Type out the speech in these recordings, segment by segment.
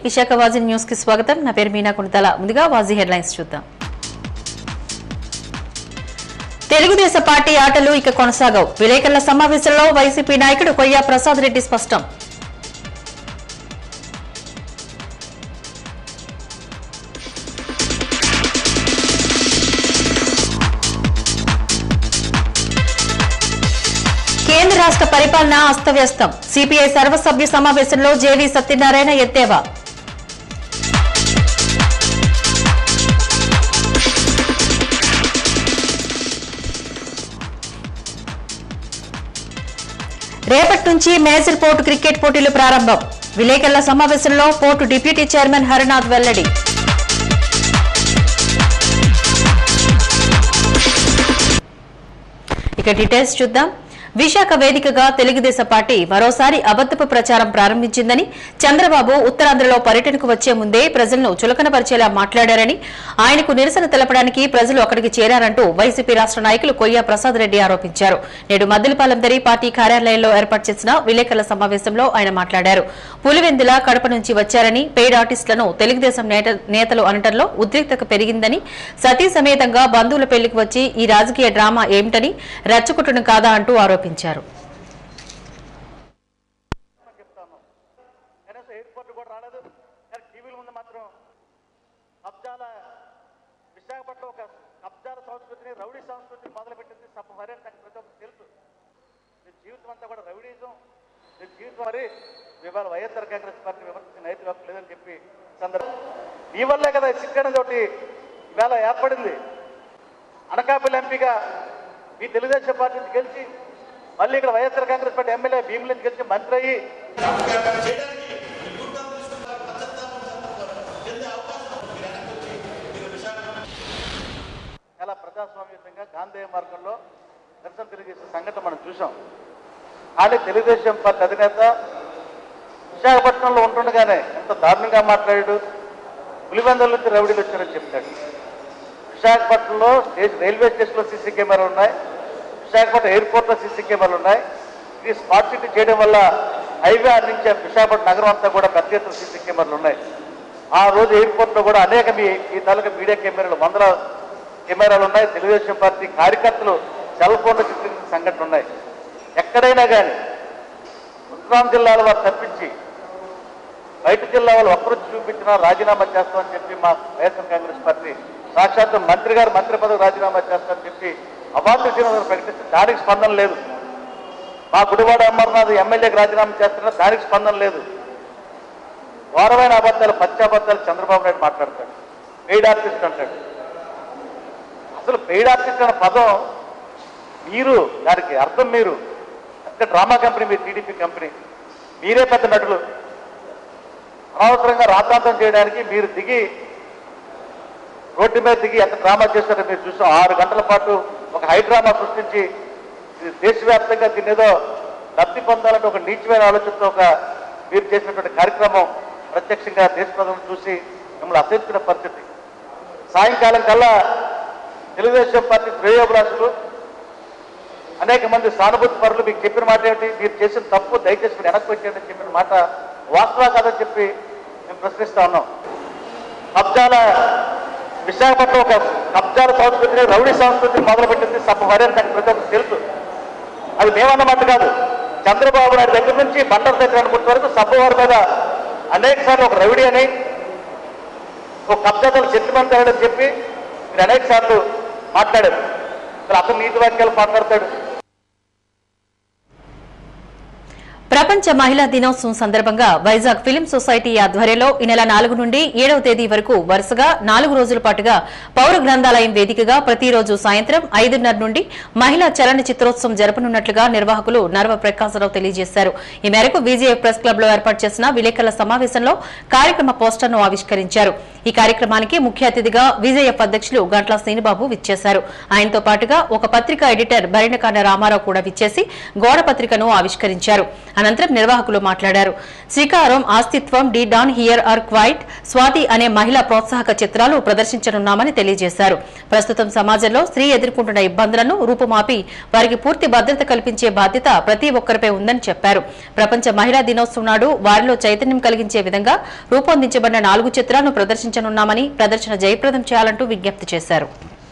Visakha వాజీ news కి స్వాగతం నా పేరు మీనా కుణితల ముందుగా వాజీ హెడ్లైన్స్ చూద్దాం తెలుగుదేశం పార్టీ ఆటలు ఇక కొనసాగవు విలేకరుల సమావేశంలో వైసీపీ నాయకుడు కొయ్యా ప్రసాద్ రెడ్డి స్పష్టం కేంద్ర రాష్ట్ర పరిపాలన అస్తవ్యస్తం సిపిఐ సర్వసభ్య సమావేశంలో జేవీ సత్యనారాయణ ఎద్దేవా రేపటి నుంచి మేజర్ పోర్టు క్రికెట్ పోటీలు ప్రారంభం విలేకరుల సమావేశంలో పోర్టు డిప్యూటీ చైర్మన్ హరినాథ్ వెల్లడి ఇక డీటెయిల్స్ చూద్దాం విశాఖ వేదికగా తెలుగుదేశం పార్టీ మరోసారి అబద్దపు ప్రచారం ప్రారంభించిందని చంద్రబాబు ఉత్తరాంధ్రలో పర్యటనకు వచ్చే ముందే ప్రజలను చులకనపరిచేలా మాట్లాడారని ఆయనకు నిరసన తెలపడానికి ప్రజలు అక్కడికి చేరారంటూ వైసీపీ రాష్ట్ర నాయకులు కొయ్య ప్రసాద్ రెడ్డి ఆరోపించారు నేడు మద్దిలపాలెం దరి పార్టీ కార్యాలయంలో ఏర్పాటు చేసిన విలేకరుల సమావేశంలో ఆయన మాట్లాడారు పులివెందుల కడప నుంచి వచ్చారని పెయిడ్ ఆర్టిస్టులను తెలుగుదేశం నేత- నేతలు అనటంలో ఉద్రిక్తత పెరిగిందని సతీ సమేతంగా బంధువుల పెళ్లికి వచ్చి ఈ రాజకీయ డ్రామా ఏమిటని రచ్చకుట్టడం కాదా అంటూ ఆరోపించారు కనీసం ఎయిర్పోర్ట్ కూడా రాలేదు కానీ టీవీల ముందు మాత్రం కబ్జాల విశాఖపట్నం ఒక కబ్జాల సంస్కృతిని రౌడీ సంస్కృతిని మొదలుపెట్టింది సబ్బ మరి అని నాకు ప్రతి ఒక్కరికి తెలుసు నేను జీవితం అంతా కూడా రౌడీజం నేను జీవితం మరి ఇవాళ వైఎస్ఆర్ కాంగ్రెస్ పార్టీ విమర్శించిన నైతిక హక్కు లేదని చెప్పి సందర్భం ఈ వల్లే కదా సిక్కన తోటి ఇవాళ ఏర్పడింది అనకాపల్లి ఎంపీగా మీ తెలుగుదేశం పార్టీ నుంచి గెలిచి మళ్ళీ ఇక్కడ వైఎస్ఆర్ కాంగ్రెస్ పార్టీ ఎమ్మెల్యే భీముల నుంచి గెలిచి మంత్రి అయ్యి చాలా ప్రజాస్వామ్యంగా గాంధేయ మార్గంలో నిరసన తెలియజేసే సంఘటన మనం చూసాం కానీ తెలుగుదేశం పార్టీ అధినేత విశాఖపట్నంలో ఉంటుండగానే ఎంత దారుణంగా మాట్లాడాడు పులివెందుల నుంచి రౌడీలు వచ్చారని చెప్తాడు విశాఖపట్నంలో స్టేషన్ రైల్వే స్టేషన్లో సీసీ కెమెరాలు ఉన్నాయి విశాఖపట్నం ఎయిర్పోర్ట్లో సీసీ కెమెరాలు ఉన్నాయి ఇది స్మార్ట్ సిటీ చేయడం వల్ల హైవే నుంచి విశాఖపట్నం నగరం అంతా కూడా పెద్ద ఎత్తున సీసీ కెమెరాలు ఉన్నాయి ఆ రోజు ఎయిర్పోర్ట్లో కూడా అనేక మీ ఈ తాలూకా మీడియా కెమెరాలు వందల కెమెరాలు ఉన్నాయి తెలుగుదేశం పార్టీ కార్యకర్తలు సెల్ ఫోన్లో చిత్రించిన సంఘటనలు ఉన్నాయి ఎక్కడైనా కానీ ఉత్తరాంధ్ర జిల్లాల వారు తప్పించి బయట జిల్లా వాళ్ళు ఒక్కరు చూపించినా రాజీనామా చేస్తామని చెప్పి మా వైఎస్ఆర్ కాంగ్రెస్ పార్టీ సాక్షాత్తు మంత్రి గారు మంత్రి పదవి రాజీనామా చేస్తామని చెప్పి అవార్డు శ్రీనివాసరావు ప్రకటిస్తే దానికి స్పందన లేదు మా గుడివాడ అమర్నాథ్ ఎమ్మెల్యేకి రాజీనామా చేస్తున్నా దానికి స్పందన లేదు ఘోరమైన అబద్ధాలు పచ్చి అబద్ధాలు చంద్రబాబు నాయుడు మాట్లాడతాడు పెయిడ్ ఆర్టిస్ట్ అంటాడు అసలు పెయిడ్ ఆర్టిస్ట్ అనే పదం మీరు దానికి అర్థం మీరు పెద్ద డ్రామా కంపెనీ మీ టీడీపీ కంపెనీ మీరే పెద్ద నటులు అనవసరంగా రాద్ధాంతం చేయడానికి మీరు దిగి రోడ్డు మీద దిగి ఎంత డ్రామా చేస్తారో మీరు చూసాం ఆరు గంటల పాటు ఒక హై డ్రామా సృష్టించి ఇది దేశవ్యాప్తంగా దీన్ని ఏదో లబ్ధి పొందాలంటే ఒక నీచమైన ఆలోచనతో ఒక మీరు చేసినటువంటి కార్యక్రమం ప్రత్యక్షంగా దేశ ప్రజలను చూసి మిమ్మల్ని అసహించిన పరిస్థితి సాయంకాలం కల్లా తెలుగుదేశం పార్టీ శ్రేయోభిలాషులు అనేక మంది సానుభూతి పరులు మీకు చెప్పిన మాట ఏమిటి మీరు చేసిన తప్పు దయచేసి మీరు వెనక్కి వచ్చేయండి అని చెప్పిన మాట వాస్తవ కాదని చెప్పి మేము ప్రశ్నిస్తా ఉన్నాం కబ్జాల విశాఖపట్నం ఒక కబ్జాల సంస్కృతిని రౌడీ సంస్కృతిని మొదలుపెట్టింది సబ్బ వరి అని దానికి ప్రతి ఒక్కరికి తెలుసు అది మేమన్నమాట కాదు చంద్రబాబు నాయుడు దగ్గర నుంచి బండల దగ్గర అనుకుంటే వరకు సబ్బ వారి మీద అనేక సార్లు ఒక రౌడీ అని ఒక కబ్జాదారు సెటిల్మెంట్ అయ్యాడని చెప్పి మీరు అనేక సార్లు మాట్లాడారు మరి అతను నీతి వాక్యాలు మాట్లాడతాడు ప్రపంచ మహిళా దినోత్సవం సందర్భంగా వైజాగ్ ఫిలిం సొసైటీ ఆధ్వర్యంలో ఈ నెల నాలుగు నుండి ఏడవ తేదీ వరకు వరుసగా నాలుగు రోజుల పాటుగా పౌర గ్రంథాలయం వేదికగా ప్రతిరోజు సాయంత్రం ఐదున్నర నుండి మహిళా చలన చిత్రోత్సవం జరపనున్నట్లుగా నిర్వాహకులు నర్వ ప్రకాశరావు తెలియజేశారు ఈ మేరకు బీజేఎఫ్ ప్రెస్ క్లబ్ లో ఏర్పాటు చేసిన విలేకరుల సమావేశంలో కార్యక్రమ పోస్టర్ను ఆవిష్కరించారు ఈ కార్యక్రమానికి ముఖ్య అతిథిగా విజయఎఫ్ అధ్యక్షులు గంట్ల శ్రీనిబాబు విచ్చేశారు ఆయనతో పాటుగా ఒక పత్రికా ఎడిటర్ బరినకాన రామారావు కూడా విచ్చేసి గోడ పత్రికను ఆవిష్కరించారు అనంతరం అనంతరం నిర్వాహకులు మాట్లాడారు శ్రీకారం ఆస్తిత్వం డి డాన్ హియర్ ఆర్ క్వైట్ స్వాతి అనే మహిళా ప్రోత్సాహక చిత్రాలు ప్రదర్శించనున్నామని తెలియజేశారు ప్రస్తుతం సమాజంలో స్త్రీ ఎదుర్కొంటున్న ఇబ్బందులను రూపుమాపి వారికి పూర్తి భద్రత కల్పించే బాధ్యత ప్రతి ఒక్కరిపై ఉందని చెప్పారు ప్రపంచ మహిళా దినోత్సవం నాడు వారిలో చైతన్యం కలిగించే విధంగా రూపొందించబడిన నాలుగు చిత్రాలను ప్రదర్శించనున్నామని ప్రదర్శన జయప్రదం చేయాలంటూ విజ్ఞప్తి చేశారు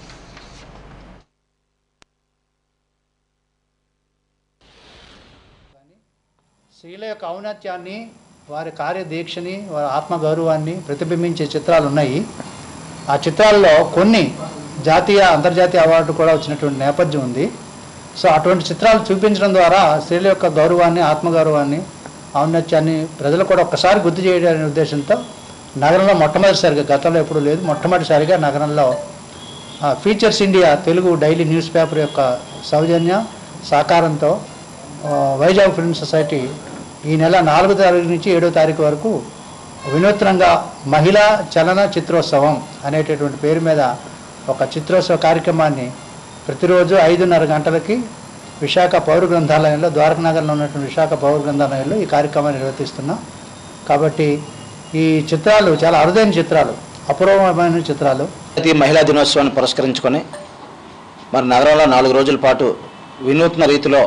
స్త్రీల యొక్క ఔన్నత్యాన్ని వారి కార్యదీక్షని వారి ఆత్మగౌరవాన్ని ప్రతిబింబించే చిత్రాలు ఉన్నాయి ఆ చిత్రాల్లో కొన్ని జాతీయ అంతర్జాతీయ అవార్డు కూడా వచ్చినటువంటి నేపథ్యం ఉంది సో అటువంటి చిత్రాలు చూపించడం ద్వారా స్త్రీల యొక్క గౌరవాన్ని ఆత్మగౌరవాన్ని ఔన్నత్యాన్ని ప్రజలు కూడా ఒక్కసారి గుర్తు చేయడానికి ఉద్దేశంతో నగరంలో మొట్టమొదటిసారిగా గతంలో ఎప్పుడూ లేదు మొట్టమొదటిసారిగా నగరంలో ఆ, features India Telugu daily news paper యొక్క సౌజన్య సహకారంతో ఆ, వైజాగ్ ఫిల్మ్ సొసైటీ ఈ నెల నాలుగో తారీఖు నుంచి ఏడో తారీఖు వరకు వినూత్నంగా మహిళా చలన చిత్రోత్సవం అనేటటువంటి పేరు మీద ఒక చిత్రోత్సవ కార్యక్రమాన్ని ప్రతిరోజు ఐదున్నర గంటలకి విశాఖ పౌర గ్రంథాలయంలో ద్వారకనగర్లో ఉన్నటువంటి విశాఖ పౌర గ్రంథాలయంలో ఈ కార్యక్రమాన్ని నిర్వర్తిస్తున్నాం కాబట్టి ఈ చిత్రాలు చాలా అరుదైన చిత్రాలు అపూర్వమైన చిత్రాలు ప్రతి మహిళా దినోత్సవాన్ని పురస్కరించుకొని మరి నగరంలో నాలుగు రోజుల పాటు వినూత్న రీతిలో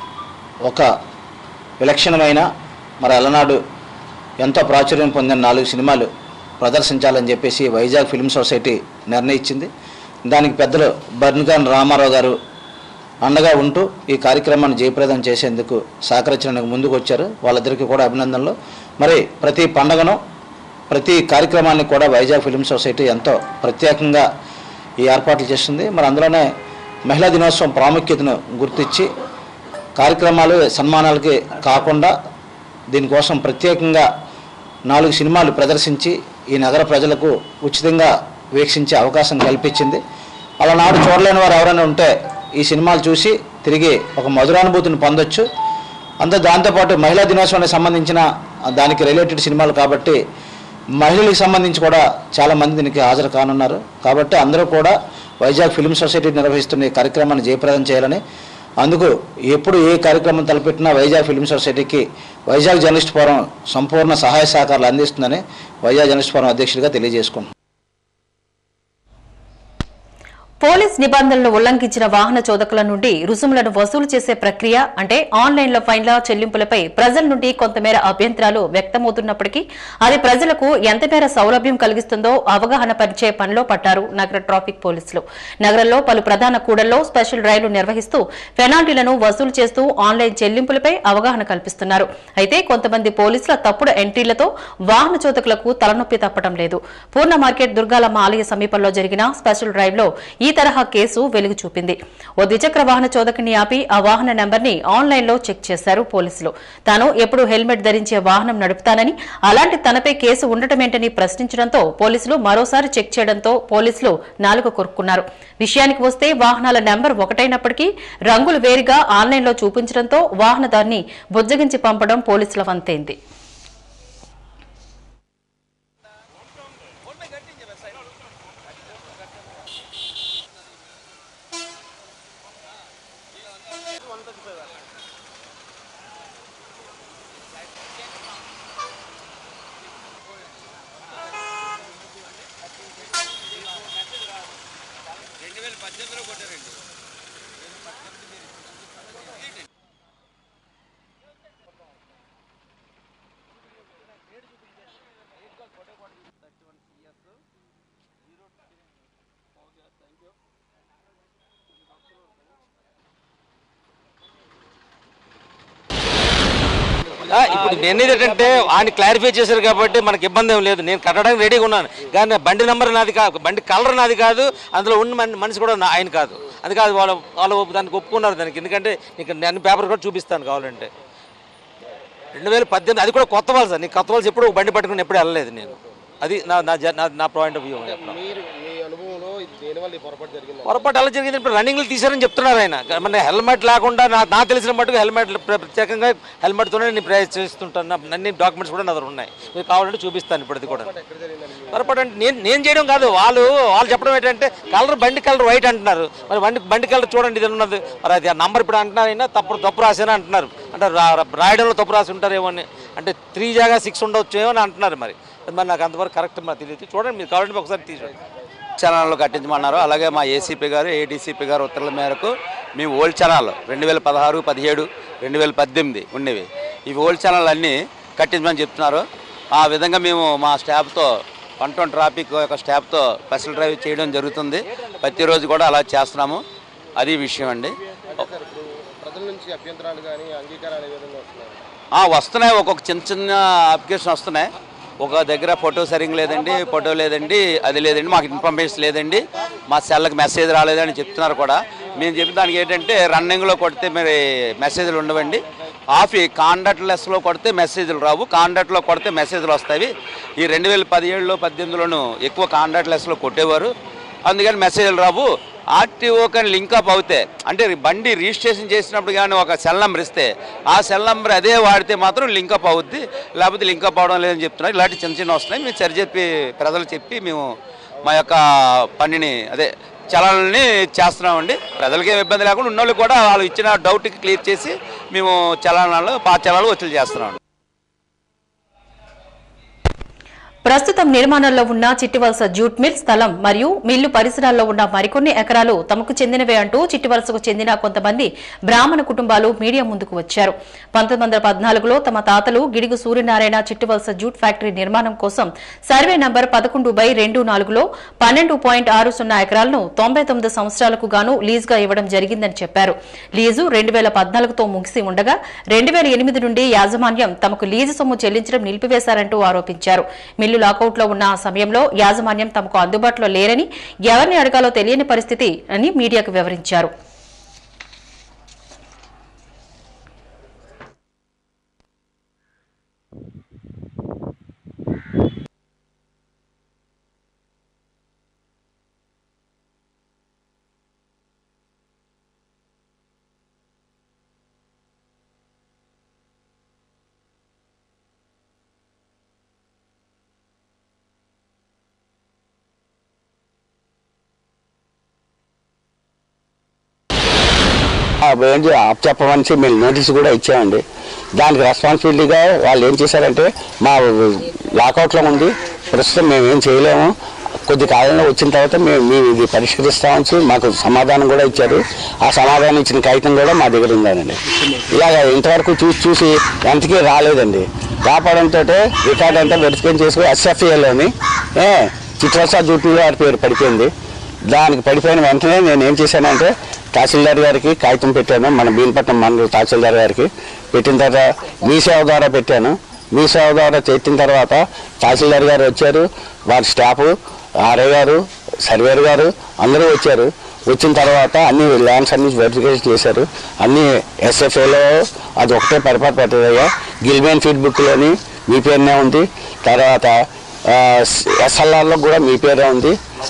ఒక విలక్షణమైన మరి అలనాడు ఎంతో ప్రాచుర్యం పొందిన నాలుగు సినిమాలు ప్రదర్శించాలని చెప్పేసి వైజాగ్ ఫిల్మ్ సొసైటీ నిర్ణయించింది దానికి పెద్దలు బర్న్గాన్ రామారావు గారు అండగా ఉంటూ ఈ కార్యక్రమాన్ని జయప్రదం చేసేందుకు సహకరించడానికి ముందుకు వచ్చారు వాళ్ళిద్దరికీ కూడా అభినందనలు మరి ప్రతి పండగను ప్రతి కార్యక్రమాన్ని కూడా వైజాగ్ ఫిల్మ్ సొసైటీ ఎంతో ప్రత్యేకంగా ఈ ఏర్పాట్లు చేస్తుంది మరి అందులోనే మహిళా దినోత్సవం ప్రాముఖ్యతను గుర్తించి కార్యక్రమాలు సన్మానాలకి కాకుండా దీనికోసం ప్రత్యేకంగా నాలుగు సినిమాలు ప్రదర్శించి ఈ నగర ప్రజలకు ఉచితంగా వీక్షించే అవకాశం కల్పించింది అలనాడు చూడలేని వారు ఎవరైనా ఉంటే ఈ సినిమాలు చూసి తిరిగి ఒక మధురానుభూతిని పొందొచ్చు అంత దాంతోపాటు మహిళా దినోత్సవానికి సంబంధించిన దానికి రిలేటెడ్ సినిమాలు కాబట్టి మహిళలకు సంబంధించి కూడా చాలా మంది దీనికి హాజరు కానున్నారు కాబట్టి అందరూ కూడా వైజాగ్ ఫిల్మ్ సొసైటీ నిర్వహిస్తున్న ఈ కార్యక్రమాన్ని జయప్రదం చేయాలని అందుకు ఎప్పుడు ఏ కార్యక్రమం తలపెట్టినా వైజాగ్ ఫిల్మ్ సొసైటీకి వైజాగ్ జర్నలిస్ట్ ఫోరం సంపూర్ణ సహాయ సహకారాలు అందిస్తుందని వైజాగ్ జర్నలిస్ట్ ఫోరం అధ్యక్షుడిగా తెలియజేసుకుంటున్నాను పోలీస్ నిబంధనలను ఉల్లంఘించిన వాహన చోదకుల నుండి రుసుములను వసూలు చేసే ప్రక్రియ అంటే ఆన్లైన్లో ఫైన్ల చెల్లింపులపై ప్రజల నుండి కొంతమేర అభ్యంతరాలు వ్యక్తమవుతున్నప్పటికీ అది ప్రజలకు ఎంతమేర సౌలభ్యం కలిగిస్తుందో అవగాహన పరిచే పనిలో పట్టారు నగర ట్రాఫిక్ పోలీసులు నగరంలో పలు ప్రధాన కూడల్లో స్పెషల్ రైలు నిర్వహిస్తూ పెనాల్టీలను వసూలు చేస్తూ ఆన్లైన్ చెల్లింపులపై అవగాహన కల్పిస్తున్నారు అయితే కొంతమంది పోలీసుల తప్పుడు ఎంట్రీలతో వాహన చోదకులకు తలనొప్పి తప్పడం లేదు పూర్ణ మార్కెట్ దుర్గాలమ్మ ఆలయ సమీపంలో జరిగిన స్పెషల్ డ్రైవ్ లో ఈ తరహా కేసు వెలుగు చూపింది ఓ ద్విచక్ర వాహన చోదకుని ఆపి ఆ వాహన నెంబర్ ని ఆన్లైన్ లో చెక్ చేశారు పోలీసులు తాను ఎప్పుడు హెల్మెట్ ధరించే వాహనం నడుపుతానని అలాంటి తనపై కేసు ఉండటమేంటని ప్రశ్నించడంతో పోలీసులు మరోసారి చెక్ చేయడంతో పోలీసులు నాలుగు కొరుక్కున్నారు విషయానికి వస్తే వాహనాల నెంబర్ ఒకటైనప్పటికీ రంగులు వేరుగా ఆన్లైన్ లో చూపించడంతో వాహనదారుని బుజ్జగించి పంపడం పోలీసుల వంతైంది ఆ, ఇప్పుడు నేను ఏంటంటే ఆయన క్లారిఫై చేశారు కాబట్టి మనకి ఇబ్బంది ఏం లేదు నేను కట్టడానికి రెడీగా ఉన్నాను కానీ బండి నెంబర్ నాది కాదు బండి కలర్ నాది కాదు అందులో ఉన్న మని- మనిషి కూడా నా- ఆయన కాదు అది కాదు వాళ్ళు వాళ్ళు దానికి ఒప్పుకున్నారు దానికి ఎందుకంటే నీకు నేను పేపర్ కూడా చూపిస్తాను కావాలంటే రెండు వేల పద్దెనిమిది అది కూడా కొత్త వాళ్ళు సార్ నేను కొత్త వాళ్ళు ఎప్పుడు బండి పట్టుకుని ఎప్పుడు వెళ్ళలేదు నేను అది నా నా జ- నా- నా పాయింట్ ఆఫ్ వ్యూ మీరు మీ అనుభవంలో పొరపాటు ఎలా జరిగింది ఇప్పుడు రన్నింగ్లు తీశారని చెప్తున్నారు ఆయన మన హెల్మెట్ లేకుండా నా నాకు తెలిసిన మటుకు హెల్మెట్ ప్ర- ప్రత్యేకంగా హెల్మెట్తోనే నేను ప్రయత్నిస్తుంటాను అన్ని డాక్యుమెంట్స్ కూడా నా దగ్గర ఉన్నాయి మీరు కావాలంటే చూపిస్తాను ఇప్పటిది కూడా పొరపాటు అంటే నేను నేను చేయడం కాదు వాళ్ళు వాళ్ళు చెప్పడం ఏంటంటే కలర్ బండి కలర్ వైట్ అంటున్నారు మరి బండి బండి కలర్ చూడండి ఇది ఉన్నది మరి అది ఆ నంబర్ ఇప్పుడు అంటున్నారు అయినా తప్పు తప్పు రాసాను అంటున్నారు అంటే రా- రా- రాయడంలో తప్పు రాసి ఉంటారేమో అని అంటే త్రీ జాగా సిక్స్ ఉండొచ్చు ఏమో అని అంటున్నారు మరి మరి నాకు అంతవరకు కరెక్ట్ మరి తెలియదు చూడండి మీరు కావాలంటే ఒకసారి తీసుకోండి ఛానళ్ళు కట్టించమన్నారు అలాగే మా ఏసీపీ గారు ఏడీసీపీ గారు ఉత్తర్వుల మేరకు మేము ఓల్డ్ ఛానల్ రెండు వేల పదహారు పదిహేడు రెండు వేల పద్దెనిమిది ఉండేవి ఇవి ఓల్డ్ ఛానల్ అన్నీ కట్టించమని చెప్తున్నారు ఆ విధంగా మేము మా స్టాఫ్తో వన్ టౌన్ ట్రాఫిక్ యొక్క స్టాఫ్తో స్పెషల్ డ్రైవ్ చేయడం జరుగుతుంది ప్రతిరోజు కూడా అలా చేస్తున్నాము అది విషయం అండి ఆ, వస్తున్నాయి ఒక్కొక్క చిన్న చిన్న అప్లికేషన్ వస్తున్నాయి ఒక దగ్గర ఫోటో సరిగ్గా లేదండి ఫోటో లేదండి అది లేదండి మాకు ఇన్ఫర్మేషన్ లేదండి మా సెల్కి మెసేజ్ రాలేదని చెప్తున్నారు కూడా మేము చెప్పిన దానికి ఏంటంటే రన్నింగ్లో కొడితే మరి మెసేజ్లు ఉండవండి ఆఫ్ కాండక్ట్ లెస్లో కొడితే మెసేజ్లు రావు కాండక్ట్లో కొడితే మెసేజ్లు వస్తాయి ఈ రెండు వేల పదిహేడులో పద్దెనిమిదిలోను ఎక్కువ కాండక్ట్ లెస్లో కొట్టేవారు అందుకని మెసేజ్లు రావు ఆర్టీఓ కానీ లింకప్ అవుతే అంటే బండి రిజిస్ట్రేషన్ చేసినప్పుడు కానీ ఒక సెల్ నెంబర్ ఇస్తే ఆ సెల్ నెంబర్ అదే వాడితే మాత్రం లింకప్ అవుద్ది లేకపోతే లింకప్ అవడం లేదని చెప్తున్నారు ఇలాంటి చిన్న చిన్న వస్తున్నాయి మేము సరిచెప్పి ప్రజలు చెప్పి మేము మా యొక్క పనిని అదే చలాలని చేస్తున్నామండి ప్రజలకి ఏం ఇబ్బంది లేకుండా ఉన్నోళ్ళు కూడా వాళ్ళు ఇచ్చిన డౌట్కి క్లియర్ చేసి మేము చలానాలు పాత చలాలు వసూలు చేస్తున్నాం ప్రస్తుతం నిర్మాణంలో ఉన్న చిట్టివలస జూట్ మిల్ స్థలం మరియు మిల్లు పరిసరాల్లో ఉన్న మరికొన్ని ఎకరాలు తమకు చెందినవే అంటూ చిట్టివలసకు చెందిన కొంతమంది బ్రాహ్మణ కుటుంబాలు మీడియా ముందుకు వచ్చారు పంతొమ్మిది వందల పద్నాలుగులో తమ తాతలు గిడుగు సూర్యనారాయణ చిట్టివలస జూట్ ఫ్యాక్టరీ నిర్మాణం కోసం సర్వే నంబర్ పదకొండు బై రెండు నాలుగులో పన్నెండు పాయింట్ ఆరు సున్నా ఎకరాలను తొంభై తొమ్మిది సంవత్సరాలకు గాను లీజుగా ఇవ్వడం జరిగిందని చెప్పారు లీజు రెండు వేల పద్నాలుగుతో ముగిసి ఉండగా రెండు వేల ఎనిమిది నుండి యాజమాన్యం తమకు లీజు సొమ్ము చెల్లించడం నిలిపివేశారంటూ ఆరోపించారు మిల్లు లాకౌట్ లో ఉన్న ఆ సమయంలో యాజమాన్యం తమకు అందుబాటులో లేరని ఎవరిని అడగాలో తెలియని పరిస్థితి అని మీడియాకు వివరించారు ఆ ఏంటి ఆప్ చెప్పమని మేము నోటీస్ కూడా ఇచ్చామండి దానికి రెస్పాన్సిబిలిటీగా వాళ్ళు ఏం చేశారంటే మా లాకౌట్లో ఉంది ప్రస్తుతం మేము ఏం చేయలేము కొద్ది కాలంలో వచ్చిన తర్వాత మేము మేము ఇది పరిష్కరిస్తామని మాకు సమాధానం కూడా ఇచ్చారు ఆ సమాధానం ఇచ్చిన కాగితం కూడా మా దగ్గర ఉందండి ఇలాగ ఇంతవరకు చూసి చూసి ఎంతకీ రాలేదండి రాపడంతో రికార్డ్ అంతా వెరిఫికేషన్ చేసుకుని ఎస్ఎఫ్ఏలోని చిత్రసా జూట్ వారి పేరు పడిపోయింది దానికి పడిపోయిన వెంటనే నేను ఏం చేశానంటే తహసీల్దార్ గారికి కాగితం పెట్టాను మన భీమపట్నం మండల తహసీల్దార్ గారికి పెట్టిన తర్వాత మీ సేవ ద్వారా పెట్టాను మీ సేవ ద్వారా పెట్టిన తర్వాత తహసీల్దార్ గారు వచ్చారు వారి స్టాఫ్ ఆర్ఏ గారు సర్వేర్ గారు అందరూ వచ్చారు వచ్చిన తర్వాత అన్ని ల్యాండ్స్ అన్ని వెరిఫికేషన్ చేశారు అన్ని ఎస్ఎఫ్ఏలో అది ఒకటే పరిపాటు పెట్టదయ్యా గిల్మెన్ ఫీడ్ బుక్లోని మీ పేరునే ఉంది తర్వాత ఎస్ఎల్ఆర్లో కూడా మీ పేరే ఉంది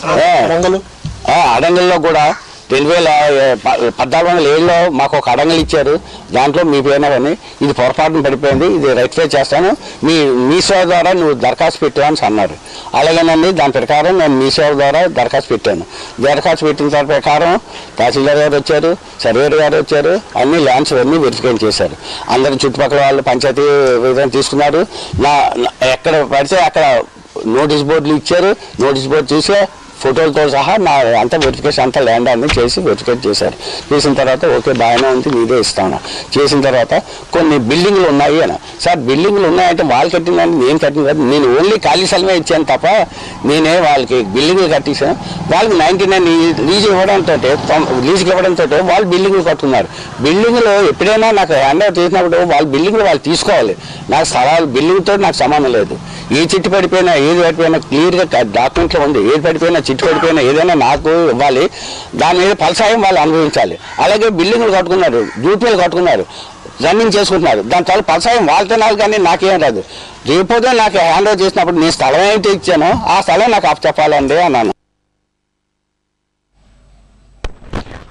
ఆ, అడంగల్లో కూడా రెండు వేల ఏ, ప- పద్నాలుగు వందల ఏడులో మాకు ఒక అడంగలు ఇచ్చారు దాంట్లో మీ పేరున కానీ ఇది పొరపాటున పడిపోయింది ఇది రెక్టిఫై చేస్తాను మీ మీ సేవ ద్వారా నువ్వు దరఖాస్తు పెట్టావు అని అన్నారు అలాగేనండి దాని ప్రకారం నేను మీ సేవ ద్వారా దరఖాస్తు పెట్టాను దరఖాస్తు పెట్టిన దాని ప్రకారం తహసీల్దార్ గారు వచ్చారు సర్వేర్ గారు వచ్చారు అన్ని ల్యాండ్స్ అన్నీ వెరిఫికేషన్ చేశారు అందరు చుట్టుపక్కల వాళ్ళు పంచాయతీ విధానం తీసుకున్నారు నా నా- ఎక్కడ పడితే అక్కడ నోటీస్ బోర్డులు ఇచ్చారు నోటీస్ బోర్డు చూసి ఫోటోలతో సహా నా అంతా వెరిఫికేషన్ అంతా ల్యాండ్ అన్ని చేసి వెరిఫికేట్ చేశారు చేసిన తర్వాత ఓకే బాగానే ఉంది మీదే ఇస్తాను చేసిన తర్వాత కొన్ని బిల్డింగ్లు ఉన్నాయి అని సార్ బిల్డింగ్లు ఉన్నాయంటే వాళ్ళు కట్టిందంటే నేను కట్టింది కాదు నేను ఓన్లీ ఖాళీ స్థలమే ఇచ్చాను తప్ప నేనే వాళ్ళకి బిల్డింగ్లు కట్టించాను వాళ్ళకి నైన్టీ నైన్ లీజ్ ఇవ్వడంతో లీజుకి ఇవ్వడంతో వాళ్ళు బిల్డింగ్లు కట్టుకున్నారు బిల్డింగ్లు ఎప్పుడైనా నాకు హ్యాండ్ ఓవర్ చేసినప్పుడు వాళ్ళు బిల్డింగ్లు వాళ్ళు తీసుకోవాలి నాకు స్థలాలు బిల్డింగ్తో నాకు సంబంధం లేదు ఏ చిట్టు పడిపోయినా ఏది పడిపోయినా క్లియర్గా డాక్యుమెంట్లో ఉంది ఏది పడిపోయినా చిట్టు పడిపోయినా ఏదైనా నాకు ఇవ్వాలి దాని మీద ఫలసాయం వాళ్ళు అనుభవించాలి అలాగే బిల్డింగ్లు కట్టుకున్నారు జూపీలు కట్టుకున్నారు రన్నింగ్ చేసుకుంటున్నారు దాని చాలా ఫలసాయం వాళ్ళ తినాలి కానీ నాకేం రాదు రేపోతే నాకు హ్యాండ్ ఓవర్ చేసినప్పుడు నేను స్థలం ఏంటి ఇచ్చానో ఆ స్థలం నాకు అప్ చెప్పాలండి అన్నాను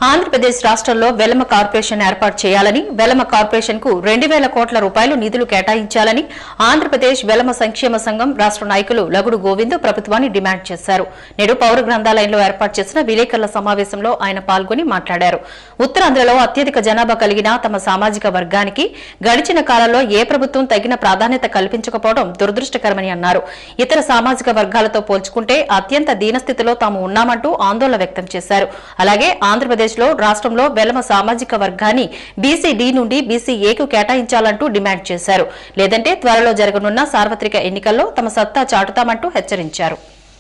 ఆంధ్రప్రదేశ్ రాష్ట్రంలో వెలమ కార్పొరేషన్ ఏర్పాటు చేయాలని వెలమ కార్పొరేషన్ కు రెండు వేల కోట్ల రూపాయలు నిధులు కేటాయించాలని ఆంధ్రప్రదేశ్ వెలమ సంక్షేమ సంఘం రాష్ట్ర నాయకులు లగుడు గోవింద్ ప్రభుత్వాన్ని డిమాండ్ చేశారు నేడు పౌర గ్రంథాలయంలో ఏర్పాటు చేసిన విలేకరుల సమావేశంలో ఆయన పాల్గొని మాట్లాడారు ఉత్తరాంధ్రలో అత్యధిక జనాభా కలిగిన తమ సామాజిక వర్గానికి గడిచిన కాలంలో ఏ ప్రభుత్వం తగిన ప్రాధాన్యత కల్పించకపోవడం దురదృష్టకరమని అన్నారు ఇతర సామాజిక వర్గాలతో పోల్చుకుంటే అత్యంత దీనస్థితిలో తాము ఉన్నామంటూ ఆందోళన వ్యక్తం చేశారు అలాగే ఆంధ్రప్రదేశ్ లో రాష్ట్రంలో వెలమ సామాజిక వర్గాన్ని బీసీ డి నుండి బీసీ ఏకు కేటాయించాలంటూ డిమాండ్ చేశారు లేదంటే త్వరలో జరగనున్న సార్వత్రిక ఎన్నికల్లో తమ సత్తా చాటుతామంటూ హెచ్చరించారు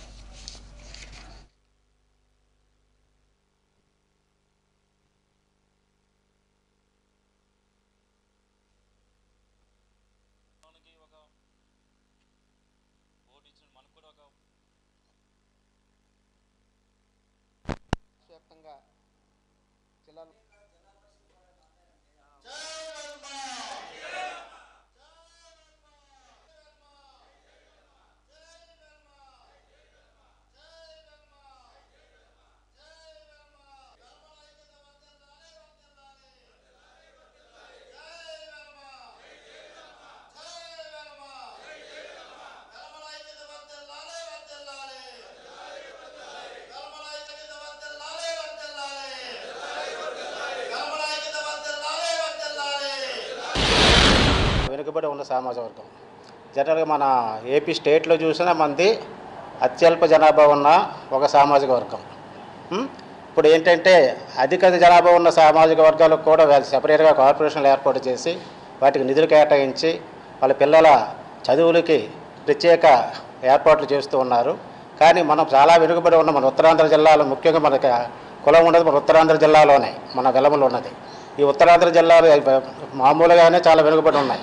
వెనుకబడి ఉన్న సామాజిక వర్గం జనరల్గా మన ఏపీ స్టేట్లో చూసినా మంది అత్యల్ప జనాభా ఉన్న ఒక సామాజిక వర్గం ఉం? ఇప్పుడు ఏంటంటే అధిక జనాభా ఉన్న సామాజిక వర్గాలకు కూడా వాళ్ళు సెపరేట్గా కార్పొరేషన్లు ఏర్పాటు చేసి వాటికి నిధులు కేటాయించి వాళ్ళ పిల్లల చదువులకి ప్రత్యేక ఏర్పాట్లు చేస్తూ ఉన్నారు కానీ మనం చాలా వెనుకబడి ఉన్న మన ఉత్తరాంధ్ర జిల్లాలో ముఖ్యంగా మనకి కులం ఉన్నది మన ఉత్తరాంధ్ర జిల్లాలోనే మన వెలమలో ఉన్నది ఈ ఉత్తరాంధ్ర జిల్లాలు మామూలుగానే చాలా వెనుకబడి ఉన్నాయి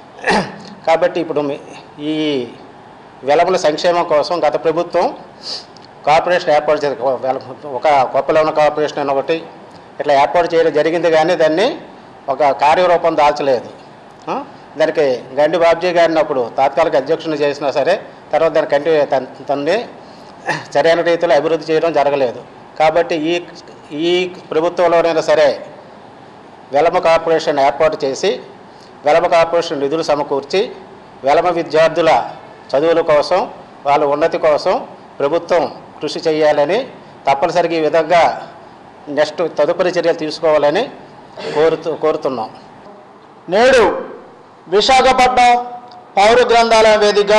కాబట్టి ఇప్పుడు మీ- ఈ వెలముల సంక్షేమం కోసం గత ప్రభుత్వం కార్పొరేషన్ ఏర్పాటు చేసి ఒక కొప్పలవన కార్పొరేషన్ అని ఒకటి ఇట్లా ఏర్పాటు చేయడం జరిగింది కానీ దాన్ని ఒక కార్యరూపం దాల్చలేదు ఆ? దానికి గండి బాబ్జీ గారిని అప్పుడు తాత్కాలిక అధ్యక్షుని చేసినా సరే తర్వాత దాని కంటి తన్- తన్ని సరైన రీతిలో అభివృద్ధి చేయడం జరగలేదు కాబట్టి ఈ ఈ ప్రభుత్వంలోనైనా సరే వెలమ కార్పొరేషన్ ఏర్పాటు చేసి వెలమ కార్పొరేషన్ నిధులు సమకూర్చి వెలమ విద్యార్థుల చదువుల కోసం వాళ్ళ ఉన్నతి కోసం ప్రభుత్వం కృషి చేయాలని తప్పనిసరిగా ఈ విధంగా నెక్స్ట్ తదుపరి చర్యలు తీసుకోవాలని కోరుతూ కోరుతున్నాం నేడు విశాఖపట్నం పౌర గ్రంథాలయ వేదిక